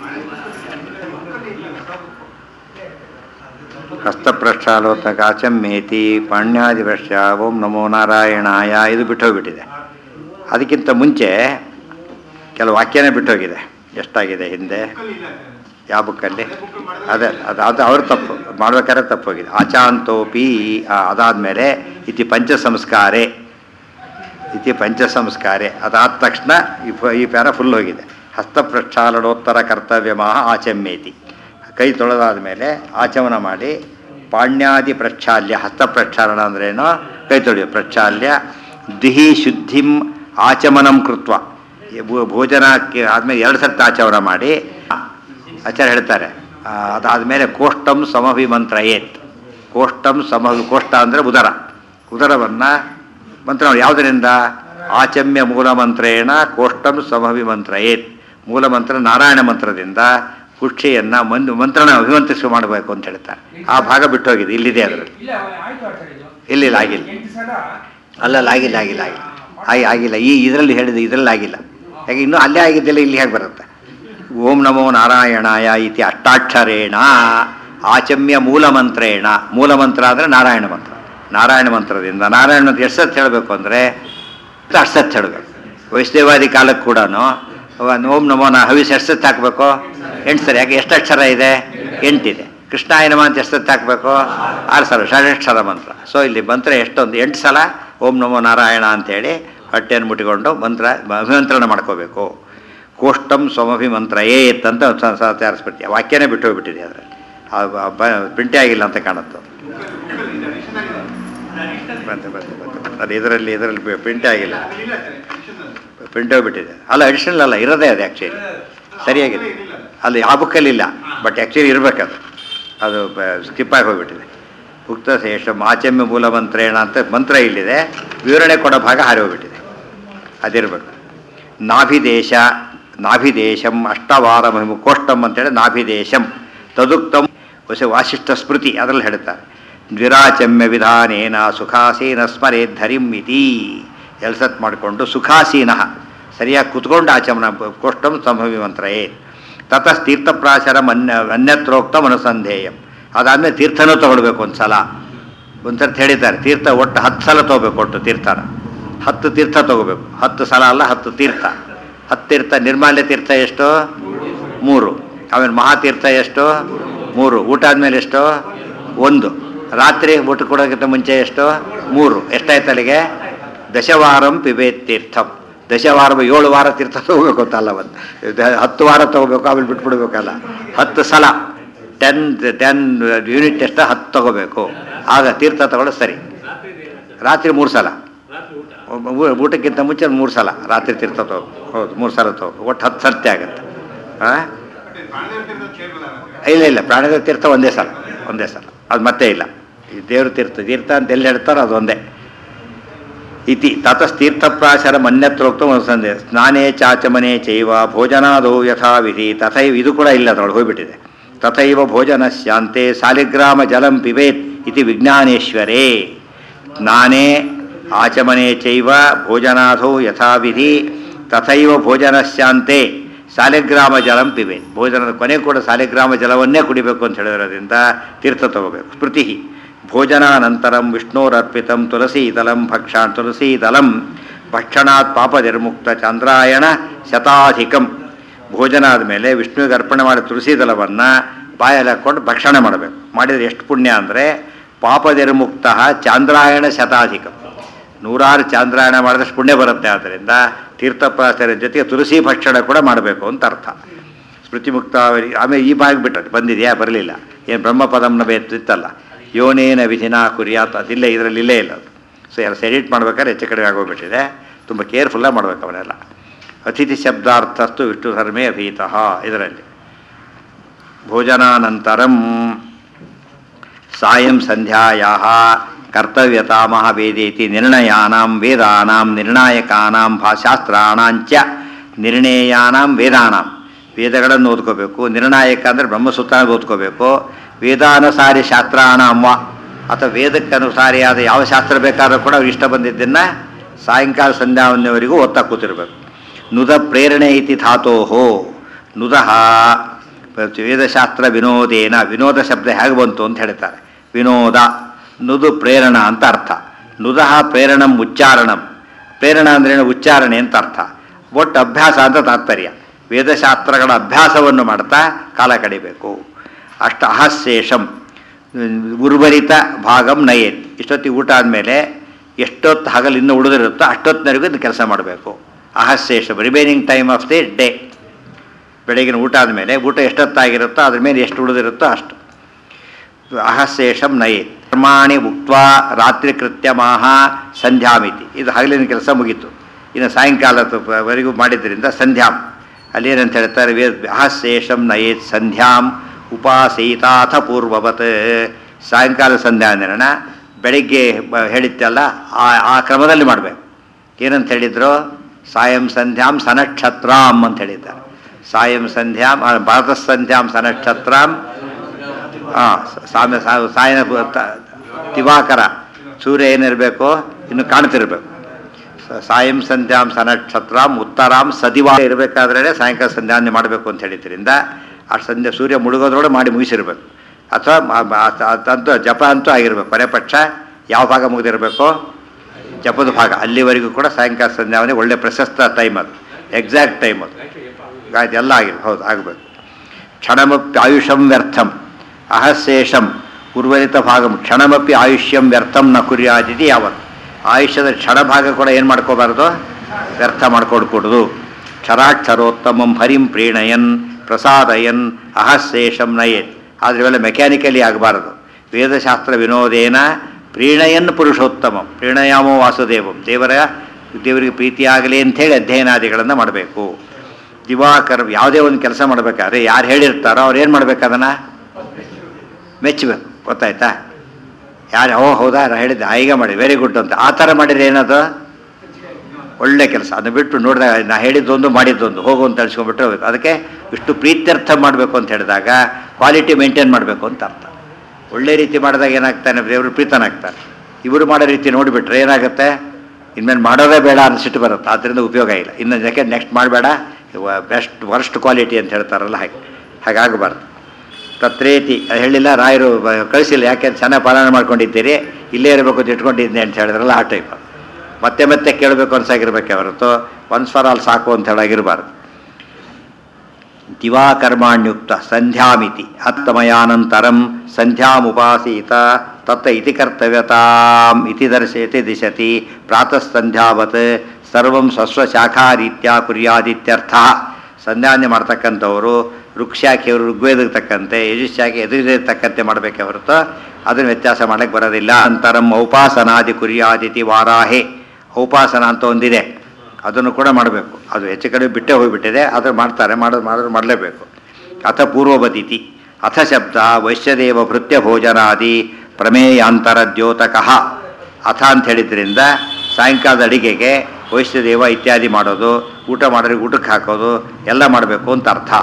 Speaker 1: ಹಸ್ತಪ್ರಕ್ಷಾಲೋತಕಾಚಮ್ಮೇತಿ ಪಾಣ್ಯಾದಿವಶ್ಯ ಓಂ ನಮೋ ನಾರಾಯಣಾಯ ಇದು ಬಿಟ್ಟೋಗ್ಬಿಟ್ಟಿದೆ ಅದಕ್ಕಿಂತ ಮುಂಚೆ ಕೆಲವು ವಾಕ್ಯನೇ ಬಿಟ್ಟೋಗಿದೆ ಎಷ್ಟಾಗಿದೆ ಹಿಂದೆ ಯಾವ ಬುಕ್ಕಲ್ಲಿ ಅದೇ ಅದು ಅದು ಅವ್ರ ತಪ್ಪು ಮಾಡ್ಬೇಕಾದ್ರೆ ತಪ್ಪೋಗಿದೆ ಆಚಾಂತೋಪಿ ಆ, ಅದಾದ್ಮೇಲೆ ಇತಿ ಪಂಚ ಸಂಸ್ಕಾರೇ ಇತಿ ಪಂಚ ಸಂಸ್ಕಾರೇ ಅದಾದ ತಕ್ಷಣ ಈ ಪ- ಈ ಪ್ಯಾರ ಫುಲ್ ಹೋಗಿದೆ ಹಸ್ತ ಪ್ರಕ್ಷಾಲನೋತ್ತರ ಕರ್ತವ್ಯಮಃ ಆಚಮ್ಯೇತಿ ಕೈ ತೊಳೆದಾದ ಮೇಲೆ ಆಚಮನ ಮಾಡಿ ಪಾಣ್ಯಾದಿ ಪ್ರಕ್ಷಾಲ್ಯ ಹಸ್ತ ಪ್ರಕ್ಷಾಲನ ಅಂದ್ರೇನು ಕೈ ತೊಳೆಯೋ ಪ್ರಕ್ಷಾಲ್ಯ ದಿಹಿ ಶುದ್ಧಿಂ ಆಚಮನಂ ಕೃತ್ವ ಈ ಭೋ- ಭೋಜನಕ್ಕೆ ಆದಮೇಲೆ ಎರಡು ಸರ್ತಿ ಆಚಮನ ಮಾಡಿ ಆಚಾರ್ಯ ಹೇಳ್ತಾರೆ ಆ, ಅದಾದಮೇಲೆ ಕೋಷ್ಟಂ ಸಮಭಿಮಂತ್ರಯೇತ್ ಕೋಷ್ಟಂ ಸಮಭಿ ಕೋಷ್ಟ ಅಂದರೆ ಉದರ ಉದರವನ್ನು ಮಂತ್ರ ಯಾವುದರಿಂದ ಆಚಮ್ಯ ಮೂಲ ಮಂತ್ರೇಣ ಕೋಷ್ಟಂ ಸಮಭಿಮಂತ್ರಯೇತ್ ಮೂಲ ಮಂತ್ರ ನಾರಾಯಣ ಮಂತ್ರದಿಂದ ಕುಕ್ಷಿಯನ್ನು ಮಂದು ಮಂತ್ರನ ಅಭಿಮಂತ್ರಿಸಿ ಮಾಡಬೇಕು ಅಂತ ಹೇಳ್ತಾರೆ ಆ ಭಾಗ ಬಿಟ್ಟು ಹೋಗಿದೆ ಇಲ್ಲಿದೆ ಅದರಲ್ಲಿ
Speaker 2: ಇಲ್ಲ ಆಯ್ತು ಆಚಾರ್ಯ ಇದು
Speaker 1: ಇಲ್ಲ ಇಲ್ಲ ಆಗಿಲ್ಲ
Speaker 2: ಎಂಟು ಸಲ
Speaker 1: ಅಲ್ಲಲ್ಲ ಆಗಿಲ್ಲ ಆಗಿಲ್ಲ ಆಗಿಲ್ಲ ಆಗಿ ಆಗಿಲ್ಲ ಈ ಇದರಲ್ಲಿ ಹೇಳಿದೆ ಇದರಲ್ಲಿ ಆಗಿಲ್ಲ ಯಾಕೆ ಇನ್ನೂ ಅಲ್ಲೇ ಆಗಿದ್ದಿಲ್ಲ ಇಲ್ಲಿ ಹೇಗೆ ಬರುತ್ತೆ ಓಂ ನಮೋ ನಾರಾಯಣಾಯ ಇತಿ ಅಷ್ಟಾಕ್ಷರೇಣ ಆಚಮ್ಯ ಮೂಲ ಮಂತ್ರೇಣ ಮೂಲ ಮಂತ್ರ ಅಂದರೆ ನಾರಾಯಣ ಮಂತ್ರ ನಾರಾಯಣ ಮಂತ್ರದಿಂದ ನಾರಾಯಣ ಮಂತ್ರ ಎಷ್ಟು ಸತ್ ಹೇಳಬೇಕು ಅಂದರೆ ಅಷ್ಟು ಸತ್ ಹೇಳಬೇಕು ವೈಷ್ಣವಾದಿ ಕಾಲಕ್ಕೆ ಕೂಡ ಓಂ ನಮೋ ನಾ ಹವಿಸ್ ಎಷ್ಟು ಸತ್ ಹಾಕಬೇಕು ಎಂಟು ಸರಿ ಯಾಕೆ ಎಷ್ಟು ಅಕ್ಷರ ಇದೆ ಎಂಟಿದೆ ಕೃಷ್ಣಾಯನಮ ಅಂತ ಎಷ್ಟು ಸತ್ ಹಾಕಬೇಕು ಆರು ಸಲ ಷಡಕ್ಷರ ಮಂತ್ರ ಸೊ ಇಲ್ಲಿ ಮಂತ್ರ ಎಷ್ಟೊಂದು ಎಂಟು ಸಲ ಓಂ ನಮೋ ನಾರಾಯಣ ಅಂತೇಳಿ ಹೊಟ್ಟೆಯನ್ನು ಮುಟ್ಟಿಕೊಂಡು ಮಂತ್ರ ಅಭಿಮಂತ್ರಣ ಮಾಡ್ಕೋಬೇಕು ಕೋಷ್ಟಂ ಸ್ವಮಭಿಮಂತ್ರ ಏತ್ ಅಂತ ತಯಾರಿಸ್ಬಿಡ್ತೀವಿ ವಾಕ್ಯನೇ ಬಿಟ್ಟು ಹೋಗ್ಬಿಟ್ಟಿದೆ ಅದರಲ್ಲಿ ಪ್ರಿಂಟೇ ಆಗಿಲ್ಲ ಅಂತ ಕಾಣುತ್ತೆ ಬಂತೆ ಬಂತೆ ಬಂತೆ ಅದು ಇದರಲ್ಲಿ ಇದರಲ್ಲಿ ಪ್ರಿಂಟೇ ಆಗಿಲ್ಲ ಪ್ರಿಂಟ್ ಹೋಗ್ಬಿಟ್ಟಿದೆ ಅಲ್ಲ ಅಡಿಷನಲ್ ಅಲ್ಲ ಇರೋದೇ ಅದು ಆ್ಯಕ್ಚುಲಿ ಸರಿಯಾಗಿದೆ ಅಲ್ಲಿ ಆ ಬುಕ್ಕಲ್ಲಿ ಇಲ್ಲ ಬಟ್ ಆ್ಯಕ್ಚುಲಿ ಇರಬೇಕದು ಅದು ಸ್ಕಿಪ್ ಆಗಿ ಹೋಗ್ಬಿಟ್ಟಿದೆ ಉಕ್ತ ಶೇಷ ಆಚಮ್ಯ ಮೂಲ ಮಂತ್ರೇಣ ಅಂತ ಮಂತ್ರ ಇಲ್ಲಿದೆ ವಿವರಣೆ ಕೊಡೋ ಭಾಗ ಹಾರಿ ಹೋಗ್ಬಿಟ್ಟಿದೆ ಅದಿರಬೇಕು ನಾಭಿದೇಶ ನಾಭಿದೇಶಂ ಅಷ್ಟವಾರ ಮಹಿಮು ಕೋಷ್ಟಂ ಅಂತೇಳಿ ನಾಭಿದೇಶಂ ತದುಕ್ತಂ ಹೊಸ ವಾಸಿಷ್ಠ ಸ್ಮೃತಿ ಅದರಲ್ಲಿ ಹೇಳ್ತಾರೆ ದ್ವಿರಾಚಮ್ಯ ವಿಧಾನೇನ ಸುಖಾಸೀನ ಸ್ಮರೇದ್ಧರಿಂ ಇತಿ ಎಲ್ಸತ್ ಮಾಡಿಕೊಂಡು ಸುಖಾಸೀನ ಸರಿಯಾಗಿ ಕುತ್ಕೊಂಡು ಆಚಮನ ಕೋಷ್ಟಂ ಸಂಭವಿ ಮಂತ್ರಯೇ ತತಃ ತೀರ್ಥಪ್ರಾಶರ ಅನ್ಯ ಅನ್ಯತ್ರೋಕ್ತಂ ಅನುಸಂಧೇಯಂ ಅದಾದಮೇಲೆ ತೀರ್ಥನೂ ತಗೊಳ್ಬೇಕು ಒಂದು ಸಲ ಒಂದ್ಸರ್ತಿ ಹೇಳಿದ್ದಾರೆ ತೀರ್ಥ ಒಟ್ಟು ಹತ್ತು ಸಲ ತೊಗೋಬೇಕು ಒಟ್ಟು ತೀರ್ಥನ ಹತ್ತು ತೀರ್ಥ ತಗೋಬೇಕು ಹತ್ತು ಸಲ ಅಲ್ಲ ಹತ್ತು ತೀರ್ಥ ಹತ್ತು ತೀರ್ಥ ನಿರ್ಮಾಲ್ಯ ತೀರ್ಥ ಎಷ್ಟು ಮೂರು ಆಮೇಲೆ ಮಹಾತೀರ್ಥ ಎಷ್ಟು ಮೂರು ಊಟ ಆದಮೇಲೆ ಎಷ್ಟು ಒಂದು ರಾತ್ರಿ ಊಟ ಕೊಡೋಕ್ಕಿಂತ ಮುಂಚೆ ಎಷ್ಟು ಮೂರು ಎಷ್ಟಾಯ್ತು ಅಲ್ಲಿಗೆ ದಶವಾರಂ ಪಿಬೇತ್ ತೀರ್ಥಂ ದಶವಾರ ಏಳು ವಾರ ತೀರ್ಥ ತಗೋಬೇಕು ಅಂತ ಅಲ್ಲ ಒಂದು ದ- ಹತ್ತು ವಾರ ತಗೋಬೇಕು ಆಮೇಲೆ ಬಿಟ್ಬಿಡ್ಬೇಕಲ್ಲ ಹತ್ತು ಸಲ ಟೆನ್ ಟೆನ್ ಯೂನಿಟ್ ಎಷ್ಟು ಹತ್ತು ತಗೋಬೇಕು ಆಗ ತೀರ್ಥ ತಗೊಳ್ಳೋದು ಸರಿ ರಾತ್ರಿ ಮೂರು ಸಲ ಊ- ಊಟಕ್ಕಿಂತ ಮುಂಚೆ ಮೂರು ಸಲ ರಾತ್ರಿ ತೀರ್ಥ ತಗೋ ಹೌದು ಮೂರು ಸಲ ತಗೋ ಒಟ್ಟು ಹತ್ತು ಸರ್ತಿ ಆಗುತ್ತೆ ಹಾಂ ಇಲ್ಲ ಇಲ್ಲ ಪ್ರಾಣದ ತೀರ್ಥ ಒಂದೇ ಸಲ ಒಂದೇ ಸಲ ಅದು ಮತ್ತೆ ಇಲ್ಲ ಈ ದೇವ್ರ ತೀರ್ಥ ತೀರ್ಥ ಅಂತ ಎಲ್ಲಿ ಹೇಳ್ತಾರೋ ಅದು ಒಂದೇ ಇತಿ ತತಸ್ತೀರ್ಥಪ್ರಾಶರ ಮನ್ಯತ್ರೋಕ್ತ ಸಂದೇಹ ಸ್ನಾನೇ ಚಾಚಮನೆ ಚೈವ ಭೋಜನಾದೋ ಯಥಾವಿಧಿ ತಥೈವ ಇದು ಕೂಡ ಇಲ್ಲ ಅದರೊಳಗೆ ಹೋಗ್ಬಿಟ್ಟಿದೆ ತಥೈವ ಭೋಜನ ಶಾಂತೆ ಸಾಲಿಗ್ರಾಮ ಜಲಂ ಪಿಬೇತ್ ಇತಿ ವಿಜ್ಞಾನೇಶ್ವರೇ ಸ್ನಾನೇ ಆಚಮನೆ ಚೈವ ಭೋಜನಾಥೋ ಯಥಾವಿಧಿ ತಥೈವ ಭೋಜನ ಶಾಂತೆ ಸಾಲಿಗ್ರಾಮ ಜಲಂ ಪಿಬೇತ್ ಭೋಜನದ ಕೊನೆ ಕೂಡ ಸಾಲಿಗ್ರಾಮ ಜಲವನ್ನೇ ಕುಡಿಬೇಕು ಅಂತ ಹೇಳಿರೋದ್ರಿಂದ ತೀರ್ಥ ತಗೋಬೇಕು ಸ್ಮೃತಿ ಭೋಜನಾನಂತರಂ ವಿಷ್ಣೋರರ್ಪಿತಂ ತುಳಸೀದಲಂ ಭಕ್ಷಾನ್ ತುಳಸೀದಲಂ ಭಕ್ಷಣಾತ್ ಪಾಪನಿರ್ಮುಕ್ತ ಚಂದ್ರಾಯಣ ಶತಾಧಿಕಂ ಭೋಜನ ಆದಮೇಲೆ ವಿಷ್ಣುವಿಗೆ ಅರ್ಪಣೆ ಮಾಡಿ ತುಳಸೀದಲವನ್ನು ಬಾಯಲ್ಲಿ ಹಾಕ್ಕೊಂಡು ಭಕ್ಷಣೆ ಮಾಡಬೇಕು ಮಾಡಿದರೆ ಎಷ್ಟು ಪುಣ್ಯ ಅಂದರೆ ಪಾಪನಿರ್ಮುಕ್ತ ಚಾಂದ್ರಾಯಣ ಶತಾಧಿಕಂ ನೂರಾರು ಚಾಂದ್ರಾಯಣ ಮಾಡಿದಷ್ಟು ಪುಣ್ಯ ಬರುತ್ತೆ ಆದ್ದರಿಂದ ತೀರ್ಥಪ್ರಾಚಾರ್ಯ ಜೊತೆಗೆ ತುಳಸಿ ಭಕ್ಷಣ ಕೂಡ ಮಾಡಬೇಕು ಅಂತ ಅರ್ಥ ಸ್ಮೃತಿ ಮುಕ್ತ ಆಮೇಲೆ ಈ ಬಾಗಿ ಬಿಟ್ಟದ್ದು ಬಂದಿದೆಯಾ ಬರಲಿಲ್ಲ ಏನು ಬ್ರಹ್ಮಪದಂನ ಬೇಕು ಇತ್ತಲ್ಲ ಯೋನೇನ ವಿಧಿನ ಕುರಿಯಾತ್ ಅದಿಲ್ಲ ಇದರಲ್ಲಿ ಇಲ್ಲೇ ಇಲ್ಲ ಅದು ಸೊ ಎಲ್ಲ ಎಡಿಟ್ ಮಾಡ್ಬೇಕಾದ್ರೆ ಹೆಚ್ಚು ಕಡಿಮೆ ಆಗೋಗ್ಬಿಟ್ಟಿದೆ ತುಂಬ ಕೇರ್ಫುಲ್ಲಾಗಿ ಮಾಡ್ಬೇಕು ಅವನ್ನೆಲ್ಲ ಅತಿಥಿ ಶಬ್ದಾರ್ಥಸ್ತು ವಿಷ್ಣು ಧರ್ಮೇ ಅಭೀತಃ ಇದರಲ್ಲಿ ಭೋಜನಾನಂತರಂ ಸಾಯಂ ಸಂಧ್ಯಾಯಾ ಕರ್ತವ್ಯತಾಮಹ ವೇದೇತಿ ನಿರ್ಣಯಾನಾಂ ವೇದಾನಾಂ ನಿರ್ಣಾಯಕಾನಾಂ ಭಾಷಾಸ್ತ್ರಾಣಾಂಚ ನಿರ್ಣಯಾನಾಂ ವೇದಾನಾಂ ವೇದಗಳನ್ನು ಓದ್ಕೋಬೇಕು ನಿರ್ಣಾಯಕ ಅಂದರೆ ಬ್ರಹ್ಮಸೂತ್ರ ಓದ್ಕೋಬೇಕು ವೇದಾನುಸಾರಿ ಶಾಸ್ತ್ರಾಣಾಂ ವಾ ಅಥವಾ ವೇದಕ್ಕೆ ಅನುಸಾರಿಯಾದ ಯಾವ ಶಾಸ್ತ್ರ ಬೇಕಾದರೂ ಕೂಡ ಅವ್ರು ಇಷ್ಟ ಬಂದಿದ್ದನ್ನು ಸಾಯಂಕಾಲ ಸಂಧ್ಯಾವನ್ಯವರೆಗೂ ಓದ್ತಾ ಕೂತಿರ್ಬೇಕು ನುದ ಪ್ರೇರಣೆ ಇತಿ ಧಾತೋಹೋ ನುದಃ ವೇದಶಾಸ್ತ್ರ ವಿನೋದೇನ ವಿನೋದ ಶಬ್ದ ಹೇಗೆ ಬಂತು ಅಂತ ಹೇಳ್ತಾರೆ ವಿನೋದ ನುದು ಪ್ರೇರಣ ಅಂತ ಅರ್ಥ ನುದಃ ಪ್ರೇರಣಂ ಉಚ್ಚಾರಣಂ ಪ್ರೇರಣ ಅಂದ್ರೇನು ಉಚ್ಚಾರಣೆ ಅಂತ ಅರ್ಥ ಒಟ್ಟು ಅಭ್ಯಾಸ ಅಂತ ತಾತ್ಪರ್ಯ ವೇದಶಾಸ್ತ್ರಗಳ ಅಭ್ಯಾಸವನ್ನು ಮಾಡ್ತಾ ಕಾಲ ಕಡಿಬೇಕು ಅಷ್ಟ ಅಹಶೇಷಂ ಉರ್ವರಿತ ಭಾಗಂ ನಯೇತ್ ಇಷ್ಟೊತ್ತಿಗೆ ಊಟ ಆದಮೇಲೆ ಎಷ್ಟೊತ್ತು ಹಗಲು ಇನ್ನೂ ಉಳಿದಿರುತ್ತೋ ಅಷ್ಟೊತ್ತಿನವರೆಗೂ ಇದು ಕೆಲಸ ಮಾಡಬೇಕು ಅಹಶೇಷಂ remaining time of the day ಬೆಳಗಿನ ಊಟ ಆದಮೇಲೆ ಊಟ ಎಷ್ಟೊತ್ತಾಗಿರುತ್ತೋ ಅದ್ರ ಮೇಲೆ ಎಷ್ಟು ಉಳಿದಿರುತ್ತೋ ಅಷ್ಟು ಅಹಶೇಷಂ ನಯೇ ಕರ್ಮಾಣಿ ಉಕ್ತ್ವಾ ರಾತ್ರಿ ಕೃತ್ಯ ಮಾಹ ಸಂಧ್ಯಾಮಿತಿ ಇದು ಹಗಲಿನ ಕೆಲಸ ಮುಗೀತು ಇನ್ನು ಸಾಯಂಕಾಲದವರೆಗೂ ಮಾಡಿದ್ರಿಂದ ಸಂಧ್ಯಾಂ ಅಲ್ಲೇನಂತ ಹೇಳ್ತಾರೆ ವೇದ ಅಹಶೇಷಂ ನಯೇತ್ ಸಂಧ್ಯಾಂ ಉಪಾಸೀತಾಥ ಪೂರ್ವವತ್ ಸಾಯಂಕಾಲ ಸಂಧ್ಯಾ ನಿರ್ಣ ಬೆಳಿಗ್ಗೆ ಬ- ಹೇಳಿತ್ತಲ್ಲ ಆ ಆ ಕ್ರಮದಲ್ಲಿ ಮಾಡಬೇಕು ಏನಂತ ಹೇಳಿದ್ರು ಸಾಯಂ ಸಂಧ್ಯಾಂ ಸನಕ್ಷತ್ರಾಂ ಅಂತ ಹೇಳಿದ್ದಾರೆ ಸಾಯಂ ಸಂಧ್ಯಾಂ ಆ, ಭಾರತ ಸಂಧ್ಯಾಂ ಸನಕ್ಷತ್ರಾಂ ಆ, ಸ- ಸಾಮ್ಯ ಸಾ- ಸಾಯನ ಬ- ತ- ದಿವಾಕರ ಸೂರ್ಯ ಏನಿರಬೇಕು ಇನ್ನು ಕಾಣ್ತಿರ್ಬೇಕು ಸ- ಸಾಯಂ ಸಂಧ್ಯಾಂ ಸನಕ್ಷತ್ರಾಂ ಉತ್ತರಾಂ ಸದಿವಾ ಇರಬೇಕಾದ್ರೆ ಸಾಯಂಕಾಲ ಸಂಧ್ಯಾವಂದನೆ ಮಾಡಬೇಕು ಅಂತ ಹೇಳಿದ್ರಿಂದ ಆ ಸಂಧ್ಯೆ ಸೂರ್ಯ ಮುಳುಗೋದ್ರೊಳಗೆ ಮಾಡಿ ಮುಗಿಸಿರ್ಬೇಕು ಅಥವಾ ಮ- ಮ- ಅ- ಅ- ಅಂತೂ ಜಪ ಅಂತೂ ಆಗಿರ್ಬೇಕು ಕೊನೆ ಪಕ್ಷ ಯಾವ ಭಾಗ ಮುಗಿದಿರಬೇಕು ಜಪದ ಭಾಗ ಅಲ್ಲಿವರೆಗೂ ಕೂಡ ಸಾಯಂಕಾಲ ಸಂಧ್ಯಾವನೆ ಒಳ್ಳೆ ಪ್ರಶಸ್ತ ಟೈಮ್ ಅದು ಎಕ್ಸಾಕ್ಟ್ ಟೈಮ್ ಅದು ಅದೆಲ್ಲ ಆಗಿರ್ ಹೌದು ಆಗಬೇಕು ಕ್ಷಣಮಪಿ ಆಯುಷಂ ವ್ಯರ್ಥಂ ಅಹಶೇಷಂ ಉರ್ವರಿತ ಭಾಗಂ ಕ್ಷಣಮಪಿ ಆಯುಷ್ಯಂ ವ್ಯರ್ಥಂ ನ ಕುರ್ಯಾದಿತಿ ಯಾವತ್ ಆಯುಷ್ಯದ ಕ್ಷಣ ಭಾಗ ಕೂಡ ಏನು ಮಾಡ್ಕೋಬಾರ್ದು ವ್ಯರ್ಥ ಮಾಡ್ಕೊಡ್ಕೊಡುದು ಕ್ಷರಾಕ್ಷರೋತ್ತಮಂ ಹರಿಂ ಪ್ರೀಣಯನ್ ಪ್ರಸಾದಯನ್ ಅಹಶೇಷಂ ನಯೇತ್ ಆದರೆ ಇವೆಲ್ಲ ಮೆಕ್ಯಾನಿಕಲಿ ಆಗಬಾರದು ವೇದಶಾಸ್ತ್ರ ವಿನೋದೇನ ಪ್ರೀಣಯನ್ ಪುರುಷೋತ್ತಮಂ ಪ್ರೀಣಯಾಮೋ ವಾಸುದೇವಂ ದೇವರ ದೇವರಿಗೆ ಪ್ರೀತಿಯಾಗಲಿ ಅಂಥೇಳಿ ಅಧ್ಯಯನಾದಿಗಳನ್ನು ಮಾಡಬೇಕು ದಿವಾಕರ್ ಯಾವುದೇ ಒಂದು ಕೆಲಸ ಮಾಡಬೇಕಾದ್ರೆ ಯಾರು ಹೇಳಿರ್ತಾರೋ ಅವ್ರು ಏನು ಮಾಡ್ಬೇಕು ಅದನ್ನು ಮೆಚ್ಚಬೇಕು ಗೊತ್ತಾಯ್ತಾ ಯಾರು ಓ ಹೌದಾ ನಾ ಹೇಳಿದ್ದೆ ಆ, ಈಗ ಮಾಡಿ ವೆರಿ ಗುಡ್ ಅಂತ ಆ ಥರ ಮಾಡಿದ್ರೆ ಏನದು ಒಳ್ಳೆ ಕೆಲಸ ಅದನ್ನ ಬಿಟ್ಟು ನೋಡಿದಾಗ ನಾ ಹೇಳಿದ್ದೊಂದು ಮಾಡಿದ್ದೊಂದು ಹೋಗು ಅಂತ ಅಳಿಸ್ಕೊಂಡ್ಬಿಟ್ಟು ಹೋಗ್ಬೇಕು ಅದಕ್ಕೆ ಇಷ್ಟು ಪ್ರೀತ್ಯರ್ಥ ಮಾಡಬೇಕು ಅಂತ ಹೇಳಿದಾಗ ಕ್ವಾಲಿಟಿ ಮೇಂಟೈನ್ ಮಾಡಬೇಕು ಅಂತ ಅರ್ಥ ಒಳ್ಳೆ ರೀತಿ ಮಾಡಿದಾಗ ಏನಾಗ್ತಾನೆ ದೇವರು ಪ್ರೀತನಾಗ್ತಾನೆ ಇವರು ಮಾಡೋ ರೀತಿ ನೋಡಿಬಿಟ್ರೆ ಏನಾಗುತ್ತೆ ಇನ್ಮೇಲೆ ಮಾಡೋದೇ ಬೇಡ ಅನಿಸಿಟ್ಟು ಬರುತ್ತೆ ಆದ್ದರಿಂದ ಉಪಯೋಗ ಇಲ್ಲ ಇನ್ನು ಯಾಕೆ ನೆಕ್ಸ್ಟ್ ಮಾಡಬೇಡ ಬೆಸ್ಟ್ ವರ್ಸ್ಟ್ ಕ್ವಾಲಿಟಿ ಅಂತ ಹೇಳ್ತಾರಲ್ಲ ಹಾಗೆ ಹಾಗಾಗಬಾರ್ದು ತತ್ರೇತಿ ಅದು ಹೇಳಿಲ್ಲ ರಾಯರು ಬ- ಕಳಿಸಿಲ್ಲ ಯಾಕೆ ಚೆನ್ನಾಗಿ ಪಾಲನೆ ಮಾಡ್ಕೊಂಡಿದ್ದೀರಿ ಇಲ್ಲೇ ಇರಬೇಕು ಅಂತ ಇಟ್ಕೊಂಡಿದ್ದೆ ಅಂತ ಹೇಳಿದ್ರಲ್ಲ ಆ ಟೈಪ್ ಮತ್ತೆ ಮತ್ತೆ ಕೇಳಬೇಕು ಅನ್ಸಾಗಿರ್ಬೇಕೆ ಹೊರತು ಒನ್ಸ್ ಫಾರ್ ಆಲ್ ಸಾಕು ಅಂತ ಹೇಳಾಗಿರಬಾರ್ದು ದಿವಾಕರ್ಮಾಣ್ಯುಕ್ತ ಸಂಧ್ಯಾಮಿತಿ ಹತ್ತಮಯಾನಂತರಂ ಸಂಧ್ಯಾಮುಪಾಸೀತ ತತ್ತ ಇತಿ ಕರ್ತವ್ಯತಾಂ ಇತಿ ದರ್ಶಯತಿ ದಿಶತಿ ಪ್ರಾತಃ ಸಂಧ್ಯಾವತ್ ಸರ್ವಂ ಸ್ವಸ್ವಶಾಖಾರೀತ್ಯ ಕುರ್ಯಾದಿತ್ಯರ್ಥ ಸಂಧ್ಯಾವನೆ ಮಾಡ್ತಕ್ಕಂಥವರು ಋಕ್ಷಾಖೆಯವರು ಋಗ್ವೇದಕ್ಕೆ ತಕ್ಕಂತೆ ಯಜುಶಾಖೆ ಎದುರಿಗೆ ತಕ್ಕಂತೆ ಮಾಡಬೇಕೆ ಹೊರತು ಅದನ್ನು ವ್ಯತ್ಯಾಸ ಮಾಡಕ್ಕೆ ಬರೋದಿಲ್ಲ ಅಂತರಂ ಔಪಾಸನಾದಿ ಕುರ್ಯಾದಿತಿ ವಾರಾಹೆ ಔಪಾಸನ ಅಂತ ಒಂದಿದೆ ಅದನ್ನು ಕೂಡ ಮಾಡಬೇಕು ಅದು ಹೆಚ್ಚು ಕಡಿಮೆ ಬಿಟ್ಟೇ ಹೋಗಿಬಿಟ್ಟಿದೆ ಆದರೆ ಮಾಡ್ತಾರೆ ಮಾಡೋದು ಮಾಡೋದು ಮಾಡಲೇಬೇಕು ಅಥ ಪೂರ್ವವತಿಥಿ ಅಥ ಶಬ್ದ ವೈಶ್ಯದೇವ ಭೃತ್ಯ ಭೋಜನಾದಿ ಪ್ರಮೇಯಾಂತರ ದ್ಯೋತಕಃ ಅಥ ಅಂತ ಹೇಳಿದ್ರಿಂದ ಸಾಯಂಕಾಲದ ಅಡಿಗೆಗೆ ವೈಶ್ಯದೇವ ಇತ್ಯಾದಿ ಮಾಡೋದು ಊಟ ಮಾಡೋರಿಗೆ ಊಟಕ್ಕೆ ಹಾಕೋದು ಎಲ್ಲ ಮಾಡಬೇಕು ಅಂತ ಅರ್ಥ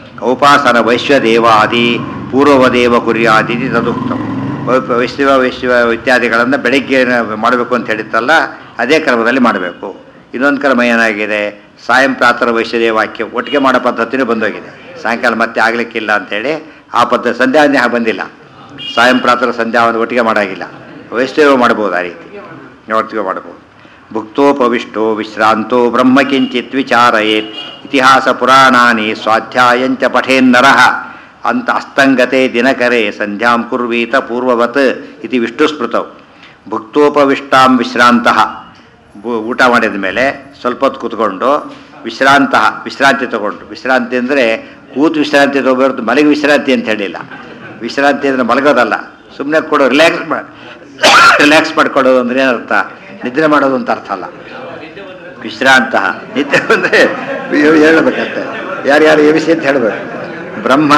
Speaker 1: ಔಪಾಸನ ವೈಶ್ವದೇವಾದಿ ಪೂರ್ವದೇವ ಕುರ್ಯಾದಿ ತದುಕ್ತಂ ವೈ- ವೈಶ್ವ ವೈಶ್ವ ಇತ್ಯಾದಿಗಳನ್ನು ಬೆಳಗ್ಗೆ ಮಾಡಬೇಕು ಅಂತ ಹೇಳಿತ್ತಲ್ಲ ಅದೇ ಕ್ರಮದಲ್ಲಿ ಮಾಡಬೇಕು ಇನ್ನೊಂದು ಕ್ರಮ ಏನಾಗಿದೆ ಸಾಯಂ ಪ್ರಾತರ ವೈಶ್ಯದೇವ ವಾಕ್ಯ ಒಟ್ಟಿಗೆ ಮಾಡೋ ಪದ್ಧತಿನೂ ಬಂದೋಗಿದೆ ಸಾಯಂಕಾಲ ಮತ್ತೆ ಆಗಲಿಕ್ಕಿಲ್ಲ ಅಂತೇಳಿ ಆ ಪದ್ಧತಿ ಸಂಧ್ಯಾವಂದನೆ ಬಂದಿಲ್ಲ ಸಾಯಂ ಪ್ರಾತರ ಸಂಧ್ಯಾವಂದನೆ ಒಟ್ಟಿಗೆ ಮಾಡಾಗಿಲ್ಲ ವೈಷ್ಣವ ಮಾಡ್ಬೋದು ಆ ರೀತಿ ಒಟ್ಟಿಗೆ ಮಾಡ್ಬೋದು ಭುಕ್ತೋಪವಿಷ್ಟೋ ವಿಶ್ರಾಂತೋ ಬ್ರಹ್ಮ ಕಿಂಚಿತ್ ವಿಚಾರಯೇತ್ ಇತಿಹಾಸ ಪುರಾಣಾನಿ ಸ್ವಾಧ್ಯಾಯಂಚ ಪಠೇನ್ನರಃ ಅಂತ ಅಸ್ತಂಗತೆ ದಿನಕರೆ ಸಂಧ್ಯಾಂ ಕುರ್ವೀತ ಪೂರ್ವವತ್ ಇತಿ ವಿಷ್ಣು ಸ್ಮೃತವು ಭುಕ್ತೋಪವಿಷ್ಟಾಂ ವಿಶ್ರಾಂತಃ ಬು- ಊಟ ಮಾಡಿದ ಮೇಲೆ ಸ್ವಲ್ಪ ಹೊತ್ತು ಕೂತ್ಕೊಂಡು ವಿಶ್ರಾಂತ ವಿಶ್ರಾಂತಿ ತಗೊಂಡು ವಿಶ್ರಾಂತಿ ಅಂದರೆ ಕೂತು ವಿಶ್ರಾಂತಿ ತಗೋಬಾರ್ದು ಮಲಗಿ ವಿಶ್ರಾಂತಿ ಅಂತ ಹೇಳಿಲ್ಲ ವಿಶ್ರಾಂತಿ ಅಂದರೆ ಮಲಗೋದಲ್ಲ ಸುಮ್ಮನೆ ಕೊಡು ರಿಲ್ಯಾಕ್ಸ್ ಮಾಡಿ ರಿಲ್ಯಾಕ್ಸ್ ಮಾಡ್ಕೊಳ್ಳೋದು ಅಂದ್ರೆ ಏನರ್ಥ ನಿದ್ರೆ ಮಾಡೋದು ಅಂತ ಅರ್ಥ ಅಲ್ಲ ವಿಶ್ರಾಂತ ನಿದ್ದೆ ಅಂದರೆ ಹೇಳಬೇಕಂತೆ ಯಾರ್ಯಾರು ಎಬಿಸಿ ಅಂತ ಹೇಳಬೇಕು ಬ್ರಹ್ಮ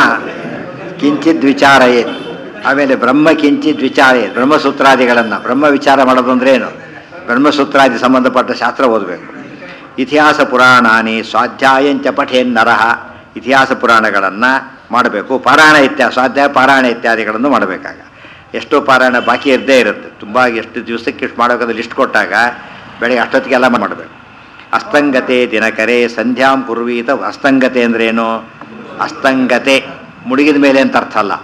Speaker 1: ಕಿಂಚಿತ್ ವಿಚಾರಯೇ ಆಮೇಲೆ ಬ್ರಹ್ಮ ಕಿಂಚಿತ್ ವಿಚಾರಯೇ ಬ್ರಹ್ಮಸೂತ್ರಾದಿಗಳನ್ನು ಬ್ರಹ್ಮ ವಿಚಾರ ಮಾಡೋದು ಅಂದ್ರೆ ಏನು ಬ್ರಹ್ಮಸೂತ್ರಾದಿ ಸಂಬಂಧಪಟ್ಟ ಶಾಸ್ತ್ರ ಓದಬೇಕು ಇತಿಹಾಸ ಪುರಾಣಾನಿ ಸ್ವಾಧ್ಯಾಯಂಚ ಪಠೇನ್ ನರಹ ಇತಿಹಾಸ ಪುರಾಣಗಳನ್ನು ಮಾಡಬೇಕು ಪಾರಾಯಣ ಇತ್ಯಾದಿ ಸ್ವಾಧ್ಯಾಯ ಪಾರಾಯಣ ಇತ್ಯಾದಿಗಳನ್ನು ಮಾಡಬೇಕಾಗ ಎಷ್ಟೋ ಪಾರಾಯಣ ಬಾಕಿ ಇರದೇ ಇರುತ್ತೆ ತುಂಬ ಎಷ್ಟು ದಿವಸಕ್ಕೆ ಇಷ್ಟು ಮಾಡೋಕ್ಕಾದ್ರೆ ಲಿಸ್ಟ್ ಕೊಟ್ಟಾಗ ಬೆಳಗ್ಗೆ ಅಷ್ಟೊತ್ತಿಗೆಲ್ಲ ಮಾಡಬೇಕು ಅಸ್ತಂಗತೆ ದಿನಕರೆ ಸಂಧ್ಯಾಂ ಕುರ್ವೀತ ಅಸ್ತಂಗತೆ ಅಂದ್ರೇನು ಅಸ್ತಂಗತೆ ಮುಳುಗಿದ ಮೇಲೆ ಅಂತ ಅರ್ಥ ಅಲ್ಲ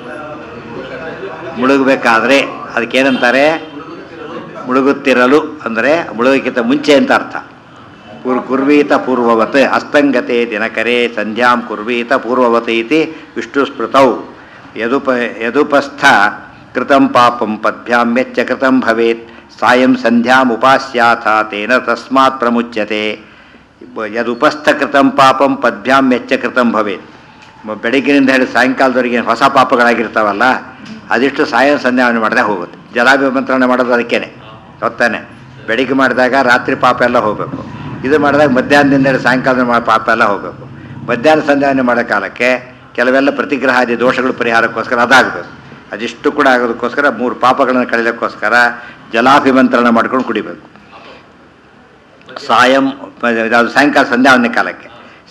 Speaker 1: ಮುಳುಗಬೇಕಾದ್ರೆ ಅದಕ್ಕೇನಂತಾರೆ ಮುಳುಗುತ್ತಿರಲು ಅಂದರೆ ಮುಳುಗಕ್ಕಿಂತ ಮುಂಚೆ ಅಂತ ಅರ್ಥ ಪೂರ್ ಕುರ್ವೀತ ಪೂರ್ವವತ್ ಅಸ್ತಂಗತೆ ದಿನಕರೆ ಸಂಧ್ಯಾಂ ಕುರ್ವೀತ ಪೂರ್ವವತ್ ಇತಿ ವಿಷ್ಣು ಸ್ಮೃತೌ ಯದುಪ ಯದುಪಸ್ಥ ಕೃತಂ ಪಾಪಂ ಪದ್ಭ್ಯಾಂ ಮೆಚ್ಚ ಕೃತಂ ಭವೇತ್ ಸಾಯಂ ಸಂಧ್ಯಾಂ ಉಪಾಸ್ಯಾಥ ತೇನ ತಸ್ಮಾತ್ ಪ್ರಮುಚ್ಯತೆ ಬ- ಯದುಪಸ್ಥ ಕೃತಂ ಪಾಪಂ ಪದ್ಭ್ಯಾಂ ಮೆಚ್ಚ ಕೃತಂ ಭವೇತ್ ಮ- ಬೆಳಗ್ಗಿನಿಂದ ಹೇಳಿ ಸಾಯಂಕಾಲದವರೆಗೆ ಹೊಸ ಪಾಪಗಳಾಗಿರ್ತಾವಲ್ಲ ಅದಿಷ್ಟು ಸಾಯಂ ಸಂಧ್ಯಾವನೆ ಮಾಡಿದಾಗ ಹೋಗುತ್ತೆ ಜಲಾಭಿಮಂತ್ರಣ ಮಾಡೋದು ಅದಕ್ಕೇನೆ ಗೊತ್ತಾನೆ ಬೆಳಿಗ್ಗೆ ಮಾಡಿದಾಗ ರಾತ್ರಿ ಪಾಪ ಎಲ್ಲ ಹೋಗಬೇಕು ಇದು ಮಾಡಿದಾಗ ಮಧ್ಯಾಹ್ನದಿಂದ ಹಿಡಿದು ಸಾಯಂಕಾಲದ ಮಾ- ಪಾಪ ಎಲ್ಲ ಹೋಗಬೇಕು ಮಧ್ಯಾಹ್ನ ಸಂಧ್ಯಾವನೆ ಮಾಡೋ ಕಾಲಕ್ಕೆ ಕೆಲವೆಲ್ಲ ಪ್ರತಿಗ್ರಹಾದಿ ದೋಷಗಳು ಪರಿಹಾರಕ್ಕೋಸ್ಕರ ಅದಾಗಬೇಕು ಅದಿಷ್ಟು ಕೂಡ ಆಗೋದಕ್ಕೋಸ್ಕರ ಮೂರು ಪಾಪಗಳನ್ನು ಕಳೆಯೋಕ್ಕೋಸ್ಕರ ಜಲಾಭಿಮಂತ್ರಣ ಮಾಡ್ಕೊಂಡು ಕುಡಿಬೇಕು ಸಾಯಂ ಅದು ಸಾಯಂಕಾಲ ಸಂಧ್ಯಾವನೆ ಕಾಲಕ್ಕೆ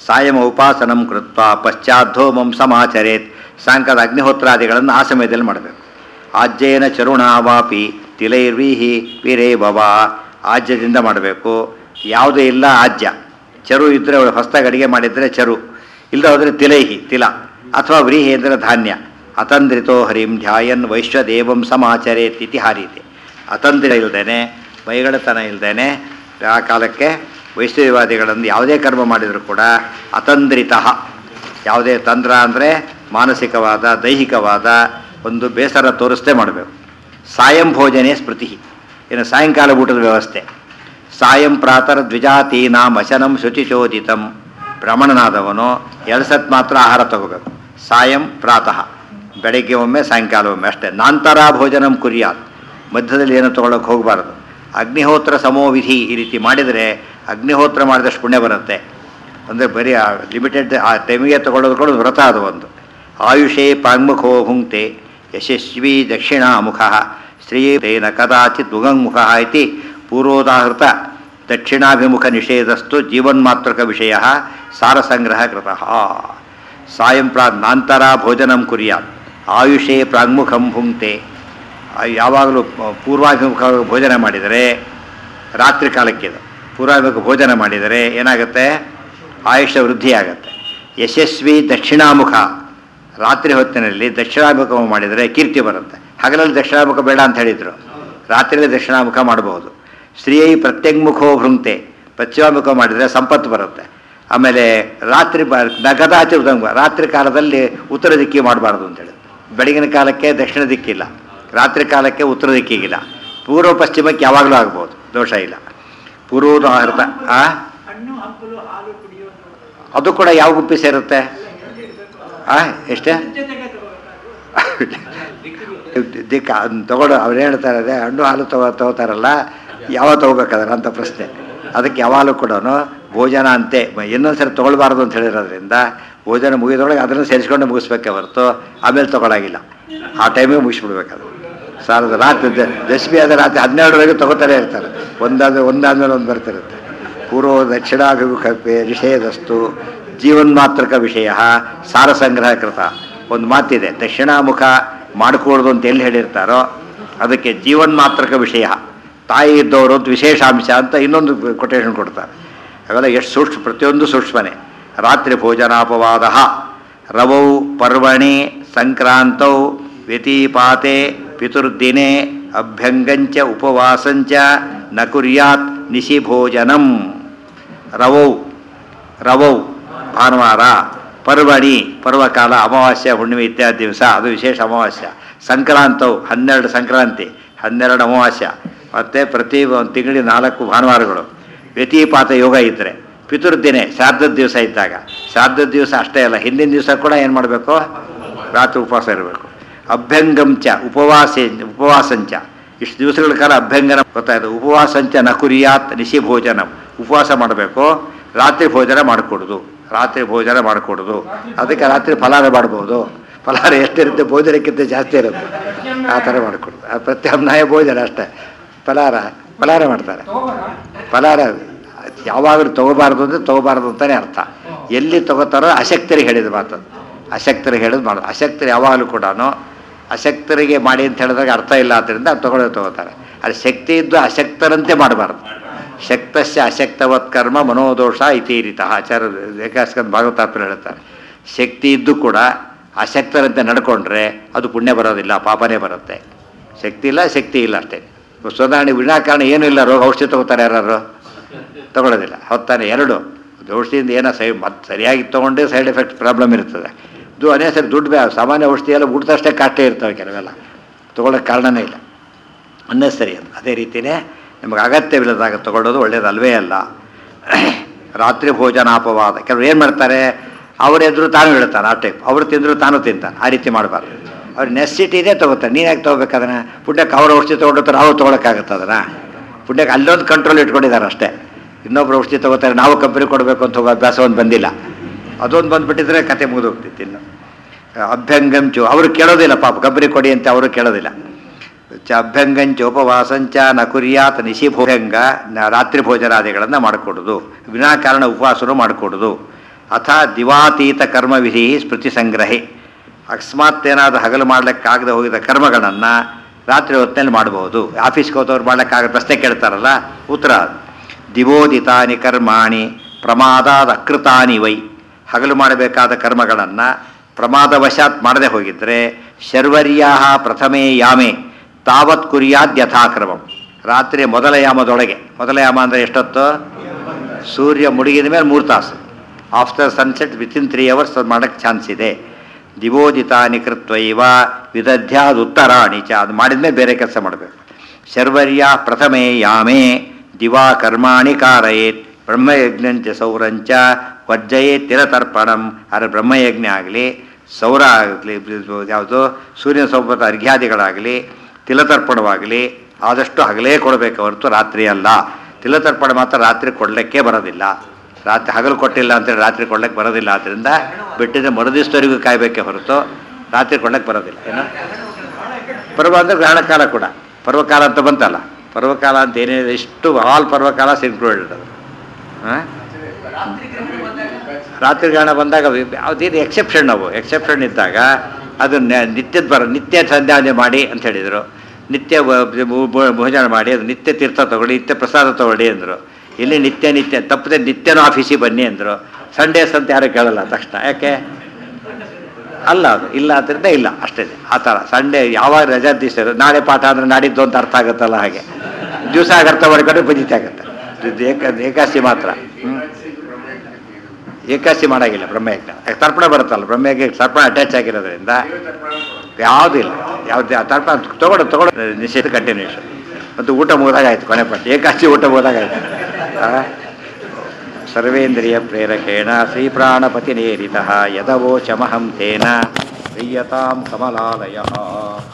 Speaker 1: ಸಾಯಂ ಉಪಾಸನಂ ಕೃತ್ವ ಪಶ್ಚಾದ್ದೋಮಂ ಸಮಾಚರೇತ್ ಸಾಯಂಕಾಲ ಅಗ್ನಿಹೋತ್ರಾದಿಗಳನ್ನು ಆ ಸಮಯದಲ್ಲಿ ಮಾಡಬೇಕು ಆಜ್ಯೇನ ಚರುಣಾವಾಪಿ ತಿಲೈರ್ವೀಹಿ ವೀರೇ ಭವ ಆಜ್ಯದಿಂದ ಮಾಡಬೇಕು ಯಾವುದೂ ಇಲ್ಲ ಆಜ್ಯ ಚರು ಇದ್ದರೆ ಹೊಸದಾಗಿ ಅಡಿಗೆ ಮಾಡಿದರೆ ಚರು ಇಲ್ಲದೆ ಹೋದರೆ ತಿಲೈಹಿ ತಿಲ ಅಥವಾ ವ್ರೀಹಿ ಅಂದರೆ ಧಾನ್ಯ ಅತಂದ್ರಿತೋ ಹರಿಂ ಧ್ಯಾಯನ್ ವೈಶ್ವದೇವಂ ಸಮಾಚರೇತ್ ಇತಿ ಹಾರೀತಿ ಅತಂತ್ರ ಇಲ್ದೇನೆ ಬೈಗಳತನ ಇಲ್ದೇನೆ ಆ ಕಾಲಕ್ಕೆ ವೈಷ್ಣವವಾದಿಗಳನ್ನು ಯಾವುದೇ ಕರ್ಮ ಮಾಡಿದರೂ ಕೂಡ ಅತಂದ್ರಿತ ಯಾವುದೇ ತಂತ್ರ ಅಂದರೆ ಮಾನಸಿಕವಾದ ದೈಹಿಕವಾದ ಒಂದು ಬೇಸರ ತೋರಿಸದೆ ಮಾಡಬೇಕು ಸಾಯಂ ಭೋಜನೆ ಸ್ಮೃತಿ ಇನ್ನು ಸಾಯಂಕಾಲ ಊಟದ ವ್ಯವಸ್ಥೆ ಸಾಯಂ ಪ್ರಾತರ್ ದ್ವಿಜಾತೀನಾಂ ಅಶನಂ ಶುಚಿಚೋದಿತಂ ಬ್ರಾಹ್ಮಣನಾದವನು ಎರಡು ಸತ್ ಮಾತ್ರ ಆಹಾರ ತಗೋಬೇಕು ಸಾಯಂ ಪ್ರಾತಃ ಬೆಳಗ್ಗೆ ಒಮ್ಮೆ ಸಾಯಂಕಾಲ ಒಮ್ಮೆ ಅಷ್ಟೇ ನಾಂತರ ಭೋಜನಂ ಕುರಿಯಾತ್ ಮಧ್ಯದಲ್ಲಿ ಏನು ತೊಗೊಳಕ್ಕೆ ಹೋಗಬಾರ್ದು ಅಗ್ನಿಹೋತ್ರ ಸಮೋವಿಧಿ ಈ ರೀತಿ ಮಾಡಿದರೆ ಅಗ್ನಿಹೋತ್ರ ಮಾಡಿದಷ್ಟು ಪುಣ್ಯ ಬರುತ್ತೆ ಅಂದರೆ ಬರೀ ಲಿಮಿಟೆಡ್ ಆ ಟೈಮಿಗೆ ತಗೊಳ್ಳೋದು ಕೂಡ ವ್ರತ ಅದು ಒಂದು ಆಯುಷೇ ಪಾಂಗ್ಮುಖೋ ಭುಂಕ್ತೆ ಯಶಸ್ವಿ ದಕ್ಷಿಣಾಮುಖ ಶ್ರೀತೇನ ಕದಾಚಿತ್ ಉಗಂಗುಖ ಇತಿ ಪೂರ್ವೋದಾಹೃತ ದಕ್ಷಿಣಾಭಿಮುಖ ನಿಷೇಧಸ್ತು ಜೀವನ್ಮಾತ್ರಕ ವಿಷಯ ಸಾರಸಂಗ್ರಹ ಕೃತಃ ಸಾಯಂ ಪ್ರಾ ನಾಂತರ ಭೋಜನಂ ಕುರ್ಯಾತ್ ಆಯುಷೇ ಪ್ರಾಂಗ್ಮುಖಂ ಭುಂಕ್ತೆ ಆ ಯಾವಾಗಲೂ ಪ- ಪೂರ್ವಾಭಿಮುಖ ಭೋಜನ ಮಾಡಿದರೆ ರಾತ್ರಿ ಕಾಲಕ್ಕಿದು ಪೂರ್ವಾಭಿಮುಖ ಭೋಜನ ಮಾಡಿದರೆ ಏನಾಗುತ್ತೆ ಆಯುಷ್ಯ ವೃದ್ಧಿ ಆಗುತ್ತೆ ಯಶಸ್ವಿ ದಕ್ಷಿಣಾಮುಖ ರಾತ್ರಿ ಹೊತ್ತಿನಲ್ಲಿ ದಕ್ಷಿಣಾಮುಖ ಮಾಡಿದರೆ ಕೀರ್ತಿ ಬರುತ್ತೆ ಹಗಲಲ್ಲಿ ದಕ್ಷಿಣಾಮುಖ ಬೇಡ ಅಂತ ಹೇಳಿದರು ರಾತ್ರಿಯಲ್ಲಿ ದಕ್ಷಿಣಾಮುಖ ಮಾಡಬಹುದು ಸ್ತ್ರೀಯೈ ಪ್ರತ್ಯಂಗುಖೋ ಭೃಂಕ್ತೆ ಪಶ್ಚಿಮಾಮುಖ ಮಾಡಿದರೆ ಸಂಪತ್ತು ಬರುತ್ತೆ ಆಮೇಲೆ ರಾತ್ರಿ ಬ ನಗದಾಚ ಉದಂಗ ರಾತ್ರಿ ಕಾಲದಲ್ಲಿ ಉತ್ತರ ದಿಕ್ಕಿಗೆ ಮಾಡಬಾರ್ದು ಅಂತೇಳಿ ಬೆಳಗಿನ ಕಾಲಕ್ಕೆ ದಕ್ಷಿಣ ದಿಕ್ಕಿಲ್ಲ ರಾತ್ರಿ ಕಾಲಕ್ಕೆ ಉತ್ತರ ದಿಕ್ಕಿಗಿಲ್ಲ ಪೂರ್ವ ಪಶ್ಚಿಮಕ್ಕೆ ಯಾವಾಗಲೂ ಆಗ್ಬೋದು ದೋಷ ಇಲ್ಲ ಪೂರ್ವೋದಾಹೃತ ಆ
Speaker 2: ಹಣ್ಣು ಹಂಪಲು ಹಾಲು ಕುಡಿಯೋದು
Speaker 1: ಅದು ಕೂಡ ಯಾವ ಗುಪ್ಪಿ ಸೇರುತ್ತೆ ಆ ಎಷ್ಟೇ
Speaker 2: ಜೊತೆಗೆ ತಗೋಬೇಕಾದ್ರು
Speaker 1: ದಿಕ್ಕ ಅದನ್ನ ತಗೊಳ್ಳೋ ಅವ್ರು ಹೇಳ್ತಾರೆ ಅದೇ ಹಣ್ಣು ಹಾಲು ತಗೋ ತಗೋತಾರಲ್ಲ ಯಾವಾಗ ತಗೋಬೇಕಾದ್ರೆ ಅಂತ ಪ್ರಶ್ನೆ ಅದಕ್ಕೆ ಯಾವಾಗಲೂ ಕೂಡ ಭೋಜನ ಅಂತೆ ಇನ್ನೊಂದು ಸರಿ ತೊಗೊಳ್ಬಾರ್ದು ಅಂತ ಹೇಳಿರೋದ್ರಿಂದ ಭೋಜನ ಮುಗಿದೊಳಗೆ ಅದನ್ನು ಸೇರಿಸ್ಕೊಂಡು ಮುಗಿಸ್ಬೇಕೆ ಹೊರತು ಆಮೇಲೆ ತೊಗೊಳಾಗಿಲ್ಲ ಆ ಟೈಮಿಗೆ ಮುಗಿಸ್ಬಿಡ್ಬೇಕದು ಸಾರದ ರಾತ್ರಿ ದ- ದಶಮಿ ಆದ ರಾತ್ರಿ ಹನ್ನೆರಡರವರೆಗೆ ತಗೋತಾನೆ ಇರ್ತಾರೆ ಒಂದಾದ ಒಂದಾದ್ಮೇಲೆ ಒಂದು ಬರ್ತಿರುತ್ತೆ ಪೂರ್ವ ದಕ್ಷಿಣಾಭಿಮುಖ ನಿಷೇಧಸ್ತು ಜೀವನ್ಮಾತ್ರಕ ವಿಷಯ ಸಾರಸಂಗ್ರಹ ಕೃತ ಒಂದು ಮಾತಿದೆ ದಕ್ಷಿಣಾಮುಖ ಮಾಡಿಕೊಡೋದು ಅಂತ ಎಲ್ಲಿ ಹೇಳಿರ್ತಾರೋ ಅದಕ್ಕೆ ಜೀವನ್ಮಾತ್ರಕ ವಿಷಯ ತಾಯಿ ಇದ್ದವರು ಅಂತ ವಿಶೇಷಾಂಶ ಅಂತ ಇನ್ನೊಂದು ಕೊಟೇಶನ್ ಕೊಡ್ತಾರೆ ಅವೆಲ್ಲ ಎಷ್ಟು ಸೂಕ್ಷ್ಮ ಪ್ರತಿಯೊಂದು ಸೂಕ್ಷ್ಮನೆ ರಾತ್ರಿ ಭೋಜನಾಪವಾದ ರವೌ ಪರ್ವಣಿ ಸಂಕ್ರಾಂತೌ ವ್ಯತಿಪಾತೆ ಪಿತುರ್ದಿನೆ ಅಭ್ಯಂಗಂಚ ಉಪವಾಸಂಚ ನ ಕುರ್ಯಾತ್ ನಿಶಿಭೋಜನಂ ರವೌ ರವೌ ಭಾನುವಾರ ಪರ್ವಣಿ ಪರ್ವಕಾಲ ಅಮಾವಾಸ್ಯ ಹುಣ್ಣಿಮೆ ಇತ್ಯಾದಿ ದಿವಸ ಅದು ವಿಶೇಷ ಅಮಾವಾಸ್ಯ ಸಂಕ್ರಾಂತವು ಹನ್ನೆರಡು ಸಂಕ್ರಾಂತಿ ಹನ್ನೆರಡು ಅಮಾವಾಸ್ಯ ಮತ್ತು ಪ್ರತಿ ಒಂದು ತಿಂಗಳಿಗೆ ನಾಲ್ಕು ಭಾನುವಾರಗಳು ವ್ಯತಿಪಾತ ಯೋಗ ಇದ್ದರೆ ಪಿತೃದಿನೇ ಶ್ರಾದ್ದದ ದಿವಸ ಇದ್ದಾಗ ಶ್ರಾದ್ದದ ದಿವಸ ಅಷ್ಟೇ ಅಲ್ಲ ಹಿಂದಿನ ದಿವಸ ಕೂಡ ಏನು ಮಾಡಬೇಕು ರಾತ್ರಿ ಉಪವಾಸ ಇರಬೇಕು ಅಭ್ಯಂಗಂಚ ಉಪವಾಸ ಉಪವಾಸಂಚ ಇಷ್ಟು ದಿವಸಗಳ ಕಾಲ ಅಭ್ಯಂಗನ ಗೊತ್ತಾಯ್ತು ಉಪವಾಸಂಚ ನ ಕುರಿಯಾತ್ ನಿಶಿ ಭೋಜನ ಉಪವಾಸ ಮಾಡಬೇಕು ರಾತ್ರಿ ಭೋಜನ ಮಾಡಿಕೊಡೋದು ರಾತ್ರಿ ಭೋಜನ ಮಾಡಿಕೊಡೋದು ಅದಕ್ಕೆ ರಾತ್ರಿ ಫಲಾರ ಮಾಡ್ಬೋದು ಫಲಾರ ಎಷ್ಟಿರುತ್ತೆ ಭೋಜನಕ್ಕಿಂತ ಜಾಸ್ತಿ ಇರುತ್ತೆ ಆ ಥರ ಮಾಡಿಕೊಡೋದು ಆ ಪ್ರತ್ಯಾಮ್ನಾಯ ಭೋಜನ ಅಷ್ಟೇ ಫಲಾರ ಫಲಾರ ಮಾಡ್ತಾರೆ
Speaker 2: ತಗೋಬಾರ
Speaker 1: ಫಲಾರ ಯಾವಾಗಲೂ ತಗೋಬಾರ್ದು ಅಂದರೆ ತಗೋಬಾರ್ದು ಅಂತಲೇ ಅರ್ಥ ಎಲ್ಲಿ ತಗೋತಾರೋ ಅಶಕ್ತರಿಗೆ ಹೇಳಿದ ಮಾತು ಅಶಕ್ತರಿಗೆ ಹೇಳಿದ್ ಮಾಡೋದು ಅಶಕ್ತರು ಯಾವಾಗಲೂ ಕೂಡ ಅಶಕ್ತರಿಗೆ ಮಾಡಿ ಅಂತ ಹೇಳಿದಾಗ ಅರ್ಥ ಇಲ್ಲ ಆದ್ದರಿಂದ ಅದು ತಗೊಳ್ಳೋ ತಗೋತಾರೆ ಅದು ಶಕ್ತಿ ಇದ್ದು ಅಶಕ್ತರಂತೆ ಮಾಡಬಾರ್ದು ಶಕ್ತಸ್ಯ ಅಶಕ್ತವತ್ ಕರ್ಮ ಮನೋದೋಷ ಇತಿ ರೀತಃ ಆಚಾರ್ಯ ಏಕಾಸ್ಕಂದ ಭಾಗವತಾತ್ಮ ಹೇಳ್ತಾರೆ ಶಕ್ತಿ ಇದ್ದು ಕೂಡ ಅಶಕ್ತರಂತೆ ನಡ್ಕೊಂಡ್ರೆ ಅದು ಪುಣ್ಯ ಬರೋದಿಲ್ಲ ಪಾಪನೇ ಬರುತ್ತೆ ಶಕ್ತಿ ಇಲ್ಲ ಶಕ್ತಿ ಇಲ್ಲ ಅಷ್ಟೇ ಉದಾಹರಣೆ ವಿನಾಕಾರಣ ಏನೂ ಇಲ್ಲ ರೋಗ ಔಷಧಿ ತಗೋತಾರೆ ಯಾರು ತಗೊಳ್ಳೋದಿಲ್ಲ ಹೊತ್ತಾನೆ ಎರಡು ಅದು ಔಷಧಿಯಿಂದ ಏನೋ ಸೈ ಮತ್ತೆ ಸರಿಯಾಗಿ ತೊಗೊಂಡೇ ಸೈಡ್ ಎಫೆಕ್ಟ್ ಪ್ರಾಬ್ಲಮ್ ಇರ್ತದೆ ಇದು ಅನೇ ಸರಿ ದುಡ್ಡು ಬೇ ಸಾಮಾನ್ಯ ಔಷಧಿ ಎಲ್ಲ ಊಟದಷ್ಟೇ ಕಾಷ್ಟೇ ಇರ್ತವೆ ಕೆಲವೆಲ್ಲ ತೊಗೊಳಕ್ಕೆ ಕಾರಣನೇ ಇಲ್ಲ ಅನ್ನೆಸರಿ ಅದು ಅದೇ ರೀತಿಯೇ ನಿಮಗೆ ಅಗತ್ಯವಿಲ್ಲದಾಗ ತಗೊಳ್ಳೋದು ಒಳ್ಳೆಯದಲ್ವೇ ಅಲ್ಲ ರಾತ್ರಿ ಭೋಜನಾಪವಾದ ಕೆಲವರು ಏನು ಮಾಡ್ತಾರೆ ಅವ್ರು ಎದ್ರು ತಾನು ಹೇಳ್ತಾನೆ ಆ ಟೈಪ್ ಅವ್ರು ತಿಂದ್ರು ತಾನು ತಿಂತಾನೆ ಆ ರೀತಿ ಮಾಡಬಾರ್ದು ಅವ್ರು ನೆಸಿಟಿ ಇದೆ ತೊಗೋತಾರೆ ನೀನು ಯಾಕೆ ತೊಗೋಬೇಕು ಅದನ್ನು ಪುಣ್ಯಕ್ಕೆ ಅವ್ರ ಔಷಧಿ ತೊಗೊಂಡಿರ್ತಾರೆ ನಾವು ತೊಗೊಳಕ್ಕಾಗತ್ತೆ ಅದನ್ನು ಪುಣ್ಯಕ್ಕೆ ಅಲ್ಲೊಂದು ಕಂಟ್ರೋಲ್ ಇಟ್ಕೊಂಡಿದ್ದಾರೆ ಅಷ್ಟೇ ಇನ್ನೊಬ್ರು ಔಷಧಿ ತೊಗೋತಾರೆ ನಾವು ಕಂಪನಿ ಕೊಡಬೇಕು ಅಂತ ಹೋಗೋ ಅಭ್ಯಾಸ ಒಂದು ಬಂದಿಲ್ಲ ಅದೊಂದು ಬಂದುಬಿಟ್ಟಿದ್ರೆ ಕತೆ ಮುಗಿದು ಹೋಗ್ತಿತ್ತು ಇನ್ನು ಅಭ್ಯಂಗಂಚು ಅವರು ಕೇಳೋದಿಲ್ಲ ಪಾಪ ಕಂಪನಿ ಕೊಡಿ ಅಂತ ಅವರು ಕೇಳೋದಿಲ್ಲ ಚ ಅಭ್ಯಂಗಂಚ ಉಪವಾಸಂಚ ನ ಕುರ್ಯಾತ್ ನಿಶಿಭೋಜಂಗ ನ ರಾತ್ರಿ ಭೋಜನಾದಿಗಳನ್ನು ಮಾಡಿಕೊಡೋದು ವಿನಾಕಾರಣ ಉಪವಾಸನೂ ಮಾಡಿಕೊಡೋದು ಅಥ ದಿವಾತೀತ ಕರ್ಮವಿಧಿ ಸ್ಮೃತಿ ಸಂಗ್ರಹೆ ಅಕಸ್ಮಾತ್ ಏನಾದರೂ ಹಗಲು ಮಾಡ್ಲಿಕ್ಕಾಗದೆ ಹೋಗಿದ ಕರ್ಮಗಳನ್ನು ರಾತ್ರಿ ಹೊತ್ತಿನಲ್ಲಿ ಮಾಡಬಹುದು ಆಫೀಸ್ಗೆ ಹೋದವ್ರು ಮಾಡ್ಲಿಕ್ಕಾಗ ಪ್ರಶ್ನೆ ಕೇಳ್ತಾರಲ್ಲ ಉತ್ತರ ಅದು. ದಿವೋದಿತಾನಿ ಕರ್ಮಾಣಿ ಪ್ರಮಾದಾದ ಅಕೃತಾನಿ ವೈ ಹಗಲು ಮಾಡಬೇಕಾದ ಕರ್ಮಗಳನ್ನು ಪ್ರಮಾದವಶಾತ್ ಮಾಡದೆ ಹೋಗಿದ್ರೆ ಶರ್ವರ್ಯಾ ಪ್ರಥಮೇ ಯಾಮೆ ತಾವತ್ ಕುರಿಯಾದ್ ಯಥಾಕ್ರಮಂ ರಾತ್ರಿ ಮೊದಲ ಯಾಮದೊಳಗೆ ಮೊದಲ ಯಾಮ ಅಂದರೆ ಎಷ್ಟೊತ್ತು ಸೂರ್ಯ ಮುಳುಗಿದ ಮೇಲೆ ಮೂರು ತಾಸು after sunset within three hours ಅದು ಮಾಡೋಕ್ಕೆ ಚಾನ್ಸ್ ಇದೆ ದಿವೋದಿತಾನಿ ಕೃತ್ವೈವ ವಿದಧ್ಯಾದ ಉತ್ತರಾಣಿ ಚ ಅದು ಮಾಡಿದ್ಮೇಲೆ ಬೇರೆ ಕೆಲಸ ಮಾಡಬೇಕು ಶರ್ವರ್ಯ ಪ್ರಥಮೇ ಯಾಮೇ ದಿವಾ ಕರ್ಮಾಣಿ ಕಾರಯೇತ್ ಬ್ರಹ್ಮಯಜ್ಞಂಚ ಸೌರಂಚ ವರ್ಜಯೇ ತಿರತರ್ಪಣಂ ಆದರೆ ಬ್ರಹ್ಮಯಜ್ಞ ಆಗಲಿ ಸೌರ ಆಗಲಿ ಯಾವುದು ಸೂರ್ಯನ ಸೌಪತ ಅರ್ಘ್ಯಾದಿಗಳಾಗಲಿ ತಿಲತರ್ಪಣವಾಗಲಿ ಆದಷ್ಟು ಹಗಲೇ ಕೊಡಬೇಕು ಹೊರತು ರಾತ್ರಿ ಅಲ್ಲ ತಿಲತರ್ಪಣ ಮಾತ್ರ ರಾತ್ರಿ ಕೊಡಲಿಕ್ಕೆ ಬರೋದಿಲ್ಲ ರಾತ್ರಿ ಹಗಲು ಕೊಟ್ಟಿಲ್ಲ ಅಂತೇಳಿ ರಾತ್ರಿ ಕೊಡ್ಲಿಕ್ಕೆ ಬರೋದಿಲ್ಲ ಆದ್ದರಿಂದ ಬಿಟ್ಟಿದ್ರೆ ಮರುದಿವಸದವರೆಗೂ ಕಾಯಬೇಕೆ ಹೊರತು ರಾತ್ರಿ ಕೊಡ್ಲಿಕ್ಕೆ ಬರೋದಿಲ್ಲ ಏನು ಪರ್ವ ಅಂದರೆ ಗ್ರಹಣ ಕಾಲ ಕೂಡ ಪರ್ವಕಾಲ ಅಂತ ಬಂತಲ್ಲ ಪರ್ವಕಾಲ ಅಂತ ಏನೇನಿದೆ ಇಷ್ಟು ಆಲ್ ಪರ್ವಕಾಲ ಇನ್ಕ್ಲೂಡೆಡ್ ಅದು ಹಾಂ ರಾತ್ರಿ ಗ್ರಹಣ ಬಂದಾಗ ಅದೇನು ಎಕ್ಸೆಪ್ಷನ್ ಅವು ಎಕ್ಸೆಪ್ಷನ್ ಇದ್ದಾಗ ಅದು ನ- ನಿತ್ಯದ ಬರ ನಿತ್ಯ ಸಂಧ್ಯಾವಂದನೆ ಮಾಡಿ ಅಂತ ಹೇಳಿದರು ನಿತ್ಯ ಬ- ಭೋ- ಭೋ- ಭೋಜನ ಮಾಡಿ ಅದು ನಿತ್ಯ ತೀರ್ಥ ತಗೊಳ್ಳಿ ನಿತ್ಯ ಪ್ರಸಾದ ತಗೊಳ್ಳಿ ಅಂದರು ಇಲ್ಲಿ ನಿತ್ಯ ನಿತ್ಯ ತಪ್ಪದೆ ನಿತ್ಯನೂ ಆಫೀಸಿಗೆ ಬನ್ನಿ ಅಂದರು ಸಂಡೇಸ್ ಅಂತ ಯಾರು ಕೇಳಲ್ಲ ತಕ್ಷಣ ಯಾಕೆ ಅಲ್ಲ ಅದು ಇಲ್ಲ ಅದರಿಂದ ಇಲ್ಲ ಅಷ್ಟೇ ಆ ಥರ ಸಂಡೇ ಯಾವಾಗ ರಜಾ ದಿವಸ ಇರೋದು ನಾಳೆ ಪಾಠ ಅಂದರೆ ನಾಡಿದ್ದು ಅಂತ ಅರ್ಥ ಆಗುತ್ತಲ್ಲ ಹಾಗೆ ದಿವಸ ಆಗ ಅರ್ಥ ಮಾಡ್ಕೊಂಡ್ರೆ ಬಜಿತೆ ಆಗುತ್ತೆ ಇದು ಏಕ ಏಕಾಸಿ ಮಾತ್ರ ಹ್ಮ್. ಏಕಾಸಿ ಮಾಡಾಗಿಲ್ಲ ಬ್ರಹ್ಮಯಜ್ಞ ಯಾಕೆ ತರ್ಪಣ ಬರುತ್ತಲ್ಲ ಬ್ರಹ್ಮಯಜ್ಞ ತರ್ಪಣ ಅಟ್ಯಾಚ್ ಆಗಿರೋದ್ರಿಂದ ಯಾವುದೂ ಇಲ್ಲ ಯಾವ್ದು ತರ್ಪಣ ತಗೊಳ್ಳೋದು ತಗೊಳ್ಳೋದು ನಿಷೇಧ ಕಂಟಿನ್ಯೂಷನ್ ಮತ್ತು ಊಟ ಮುಗಿದಾಗ ಆಯ್ತು ಕೊನೆ ಪಟ್ಟ ಏಕಾಸಿ ಊಟ ಮುಗಿದಾಗ ಆಯ್ತು ಆ? ಸರ್ವೇಂದ್ರಿಯ ಪ್ರೇರಕೇಣ ಶ್ರೀಪ್ರಾಣಪತಿನೇರಿತ ಯದವೋಚಮಹಂ ತೇನ ಪ್ರೀಯತಾಂ ಕಮಲಾಲಯ